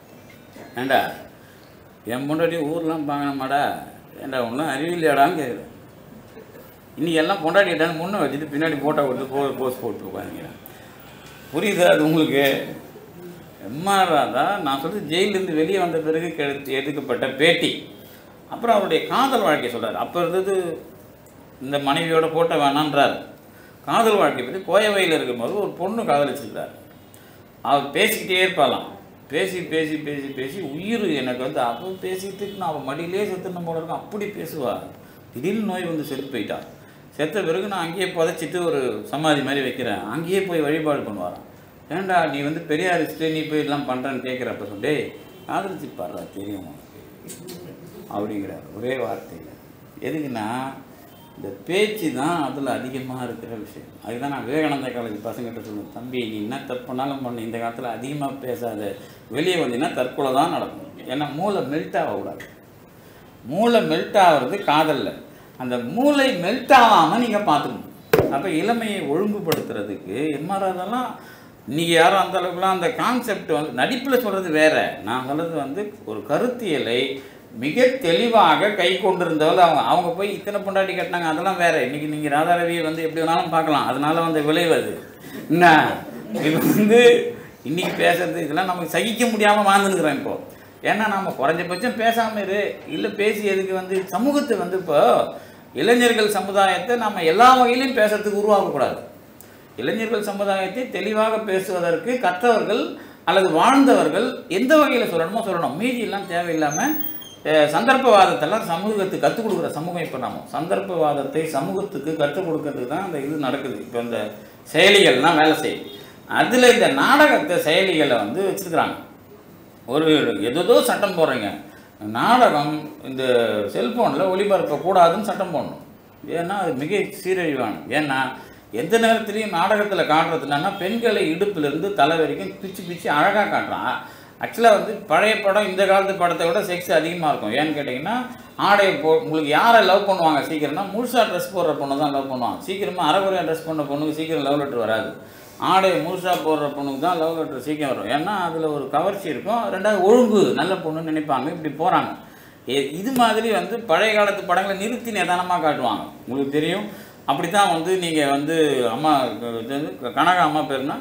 ஏண்டா என் பொண்டாட்டி ஊர்லாம் பார்க்கணுமாடா ஏண்டா ஒன்றும் அறிவில்லையாடான்னு கேட்குறேன் இன்னைக்கு எல்லாம் பொண்டாட்டிட்டான்னு முன்னே வச்சுட்டு பின்னாடி ஃபோட்டோ கொடுத்து போ போஸ் போட்டு உட்காந்துக்கிறேன் புரியுதா அது உங்களுக்கு எம்ஆர் ராதா நான் சொல்றது ஜெயிலிருந்து வெளியே வந்த பிறகு கெடுத்து எடுக்கப்பட்ட பேட்டி அப்புறம் அவருடைய காதல் வாழ்க்கை சொல்றாரு அப்போ இருந்தது இந்த மனைவியோட போட்டோ வேணான்றார் காதல் வாழ்க்கை பற்றி கோயவையில் இருக்கும்போது ஒரு பொண்ணு காதலிச்சிருந்தார் அவள் பேசிக்கிட்டே இருப்பாளாம் பேசி பேசி பேசி பேசி உயிர் எனக்கு வந்து அப்போ பேசிட்டு நான் அவள் மடியிலே செத்துன போல இருக்கும் அப்படி பேசுவா திடீர்னு நோய் வந்து செத்து போயிட்டா செத்த பிறகு நான் அங்கேயே புதைச்சிட்டு ஒரு சமாதி மாதிரி வைக்கிறேன் அங்கேயே போய் வழிபாடு பண்ணுவாராம் ஏன்டா நீ வந்து பெரியாரிஸ்ட்டு நீ போய் இதெல்லாம் பண்ணுறேன்னு கேட்குறப்ப சொல்லி காதலிச்சு பாடுறா தெரியும் உனக்கு அப்படிங்கிறார் ஒரே வார்த்தையில் எதுக்குன்னா இந்த பேச்சு தான் அதில் அதிகமாக இருக்கிற விஷயம் அதுதான் நான் விவேகானந்தா காலேஜ் பசங்கிட்ட சொல்லுவேன் தம்பி நீ என்ன தப்பு பண்ணாலும் பண்ணு இந்த காலத்தில் அதிகமாக பேசாத வெளியே வந்தீங்கன்னா தற்கொலை தான் நடக்கும் ஏன்னா மூளை மெல்ட் ஆகக்கூடாது மூளை மெல்ட் ஆகிறது காதலில் அந்த மூளை மெல்ட் ஆகாமல் நீங்கள் பார்த்துக்கணும் அப்போ இளமையை ஒழுங்குபடுத்துறதுக்கு எம்ஆர்ஆதெல்லாம் நீங்கள் யாரும் அந்த அளவுக்குலாம் அந்த கான்செப்ட் வந்து நடிப்பில் சொல்கிறது வேற நான் சொல்கிறது வந்து ஒரு கருத்தியலை மிக தெளிவாக கை கொண்டிருந்தவள் அவங்க அவங்க போய் இத்தனை பொண்டாட்டி கட்டினாங்க அதெல்லாம் வேற இன்னைக்கு நீங்கள் ராதாரவியை வந்து எப்படி வேணாலும் பார்க்கலாம் அதனால வந்து விளைவு அது என்ன இது வந்து இன்னைக்கு பேசுறது இதெல்லாம் நமக்கு சகிக்க முடியாமல் வாழ்ந்துருக்குறோம் இப்போ ஏன்னா நம்ம குறைஞ்சபட்சம் பேசாமல் இரு இல்லை பேசி எதுக்கு வந்து சமூகத்தை வந்து இப்போ இளைஞர்கள் சமுதாயத்தை நம்ம எல்லா வகையிலையும் பேசுறதுக்கு உருவாக்கக்கூடாது இளைஞர்கள் சமுதாயத்தை தெளிவாக பேசுவதற்கு கற்றவர்கள் அல்லது வாழ்ந்தவர்கள் எந்த வகையில் சொல்லணுமோ சொல்லணும் மீதியெல்லாம் தேவையில்லாமல் அஹ், சந்தர்ப்பவாதத்தெல்லாம் சமூகத்துக்கு கற்றுக் கொடுக்குற சமூகம் இப்போ நாம சந்தர்ப்பவாதத்தை சமூகத்துக்கு கற்றுக் கொடுக்கறதுக்கு தான் அந்த இது நடக்குது இப்போ இந்த செயலிகள்லாம் வேலை செய்யுது அதில் இந்த நாடகத்தை செயலிகளை வந்து வச்சுருக்குறாங்க ஒரு ஏதோ சட்டம் போடுறீங்க நாடகம் இந்த செல்ஃபோனில் ஒளிபரப்பக்கூடாதுன்னு சட்டம் போடணும் ஏன்னா அது மிக சீரழிவானது ஏன்னா எந்த நேரத்துலையும் நாடகத்தில் காட்டுறது என்னன்னா பெண்களை இடுப்பிலிருந்து தலை வரைக்கும் பிச்சு பிச்சு அழகாக காட்டுறான் ஆக்சுவலாக வந்து பழைய படம் இந்த காலத்து படத்தை விட செக்ஸ் அதிகமாக இருக்கும் ஏன்னு கேட்டிங்கன்னா ஆடை போ உங்களுக்கு யாரை லவ் பண்ணுவாங்க சீக்கிரம்னா முழுசாக ட்ரெஸ் போடுற பொண்ணு தான் லவ் பண்ணுவாங்க சீக்கிரமாக அரைகுறையாக ட்ரெஸ் பண்ண பொண்ணுக்கு சீக்கிரம் லவ் லெட்டர் வராது ஆடை முழுசாக போடுற பொண்ணுக்கு தான் லவ் லெட்டர் சீக்கிரம் வரும் ஏன்னா அதில் ஒரு கவர்ச்சி இருக்கும் ரெண்டாவது ஒழுங்கு நல்ல பொண்ணுன்னு நினைப்பாங்க இப்படி போகிறாங்க இது மாதிரி வந்து பழைய காலத்து படங்களை நிறுத்தி நிதானமாக காட்டுவாங்க உங்களுக்கு தெரியும் அப்படி தான் வந்து நீங்கள் வந்து அம்மா இது வந்து கனகா அம்மா பேருனா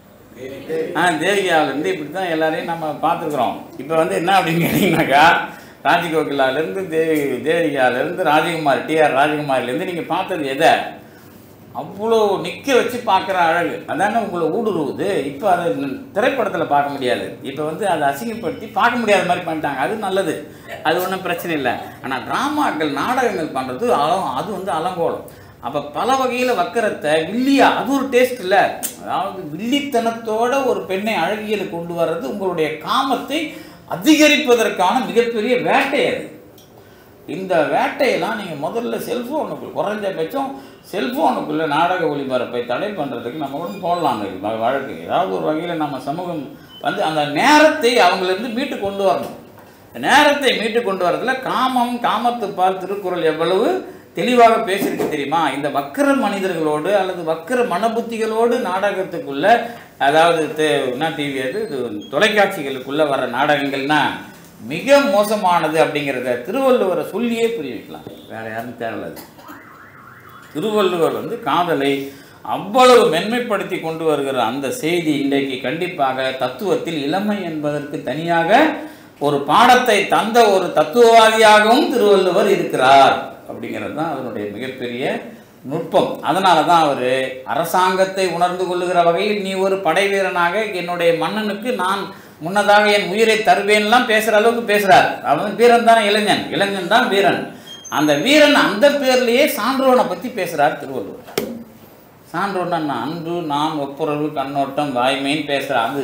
ஆ தேவிகாவிலேருந்து இப்படி தான் எல்லாரையும் நம்ம பார்த்துருக்குறோம் இப்போ வந்து என்ன அப்படின்னு கேட்டிங்கனாக்கா ராஜகோகிலாலேருந்து தேவி தேவிகாலேருந்து ராஜகுமார் டிஆர் ராஜகுமாரிலேருந்து நீங்கள் பார்த்தது எதை அவ்வளோ நிற்க வச்சு பார்க்குற அழகு அதானே உங்களை ஊடுருவுது இப்போ அதை திரைப்படத்தில் பார்க்க முடியாது இப்போ வந்து அதை அசிங்கப்படுத்தி பார்க்க முடியாத மாதிரி பண்ணிட்டாங்க அது நல்லது அது ஒன்றும் பிரச்சனை இல்லை ஆனால் ட்ராமாக்கள் நாடகங்கள் பண்ணுறது அலம் அது வந்து அலங்கோலம் அப்போ பல வகையில் வக்கரத்தை வில்லியா அது ஒரு டேஸ்ட் இல்லை அதாவது வில்லித்தனத்தோட ஒரு பெண்ணை அழகியலை கொண்டு வர்றது உங்களுடைய காமத்தை அதிகரிப்பதற்கான மிகப்பெரிய வேட்டை அது இந்த வேட்டையெல்லாம் நீங்கள் முதல்ல செல்ஃபோனுக்குள்ள குறைஞ்சபட்சம் செல்ஃபோனுக்குள்ளே நாடக ஒளிபரப்பை தடை பண்ணுறதுக்கு நம்ம கூட போடலாம் அந்த வ- வழக்கு ஏதாவது ஒரு வகையில் நம்ம சமூகம் வந்து அந்த நேரத்தை அவங்களிருந்து மீட்டு கொண்டு வரணும் இந்த நேரத்தை மீட்டு கொண்டு வரதுல காமம் காமத்துப்பால் திருக்குறள் எவ்வளவு தெளிவாக பேசியிருக்கு தெரியுமா இந்த வக்கர மனிதர்களோடு அல்லது வக்கர மனபுத்திகளோடு நாடகத்துக்குள்ள அதாவது தே- என்ன டிவி அது இது தொலைக்காட்சிகளுக்குள்ள வர நாடகங்கள்னா மிக மோசமானது அப்படிங்கிறத திருவள்ளுவரை சொல்லியே புரிய வைக்கலாம் வேற யாரும் தேவையில்ல அது. திருவள்ளுவர் வந்து காதலை அவ்வளவு மென்மைப்படுத்தி கொண்டு வருகிற அந்த செய்தி இன்றைக்கு கண்டிப்பாக தத்துவத்தில் இளமை என்பதற்கு தனியாக ஒரு பாடத்தை தந்த ஒரு தத்துவவாதியாகவும் திருவள்ளுவர் இருக்கிறார் அப்படிங்கிறது தான் அதனுடைய மிகப்பெரிய நுட்பம் அதனால தான் அவர் அரசாங்கத்தை உணர்ந்து கொள்ளுகிற வகையில் நீ ஒரு படை வீரனாக என்னுடைய மன்னனுக்கு நான் முன்னதாக என் உயிரை தருவேன்லாம் பேசுகிற அளவுக்கு பேசுகிறார் அவன் வீரன் தானே இளைஞன் இளைஞன் தான் வீரன் அந்த வீரன் அந்த பேர்லேயே சான்றோனை பற்றி பேசுகிறார் திருவள்ளுவர் சான்றோன்னா என்ன? அன்பு நான் ஒப்புரவு கண்ணோட்டம் வாய்மைன்னு பேசுகிற அது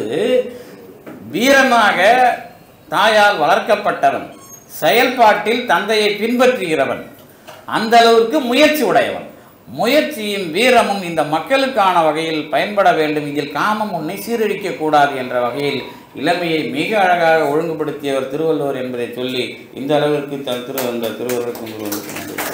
வீரனாக தாயால் வளர்க்கப்பட்டவன் செயல்பாட்டில் தந்தையை பின்பற்றுகிறவன் அந்த அளவுக்கு முயற்சி உடையவன் முயற்சியும் வீரமும் இந்த மக்களுக்கான வகையில் பயன்பட வேண்டும் இதில் காமம் உன்னை சீரழிக்க கூடாது என்ற வகையில் இளமையை மிக அழகாக ஒழுங்குபடுத்தியவர் திருவள்ளுவர் என்பதை சொல்லி இந்த அளவிற்கு த- திரு அந்த திருவள்ளுவருக்கு நன்றி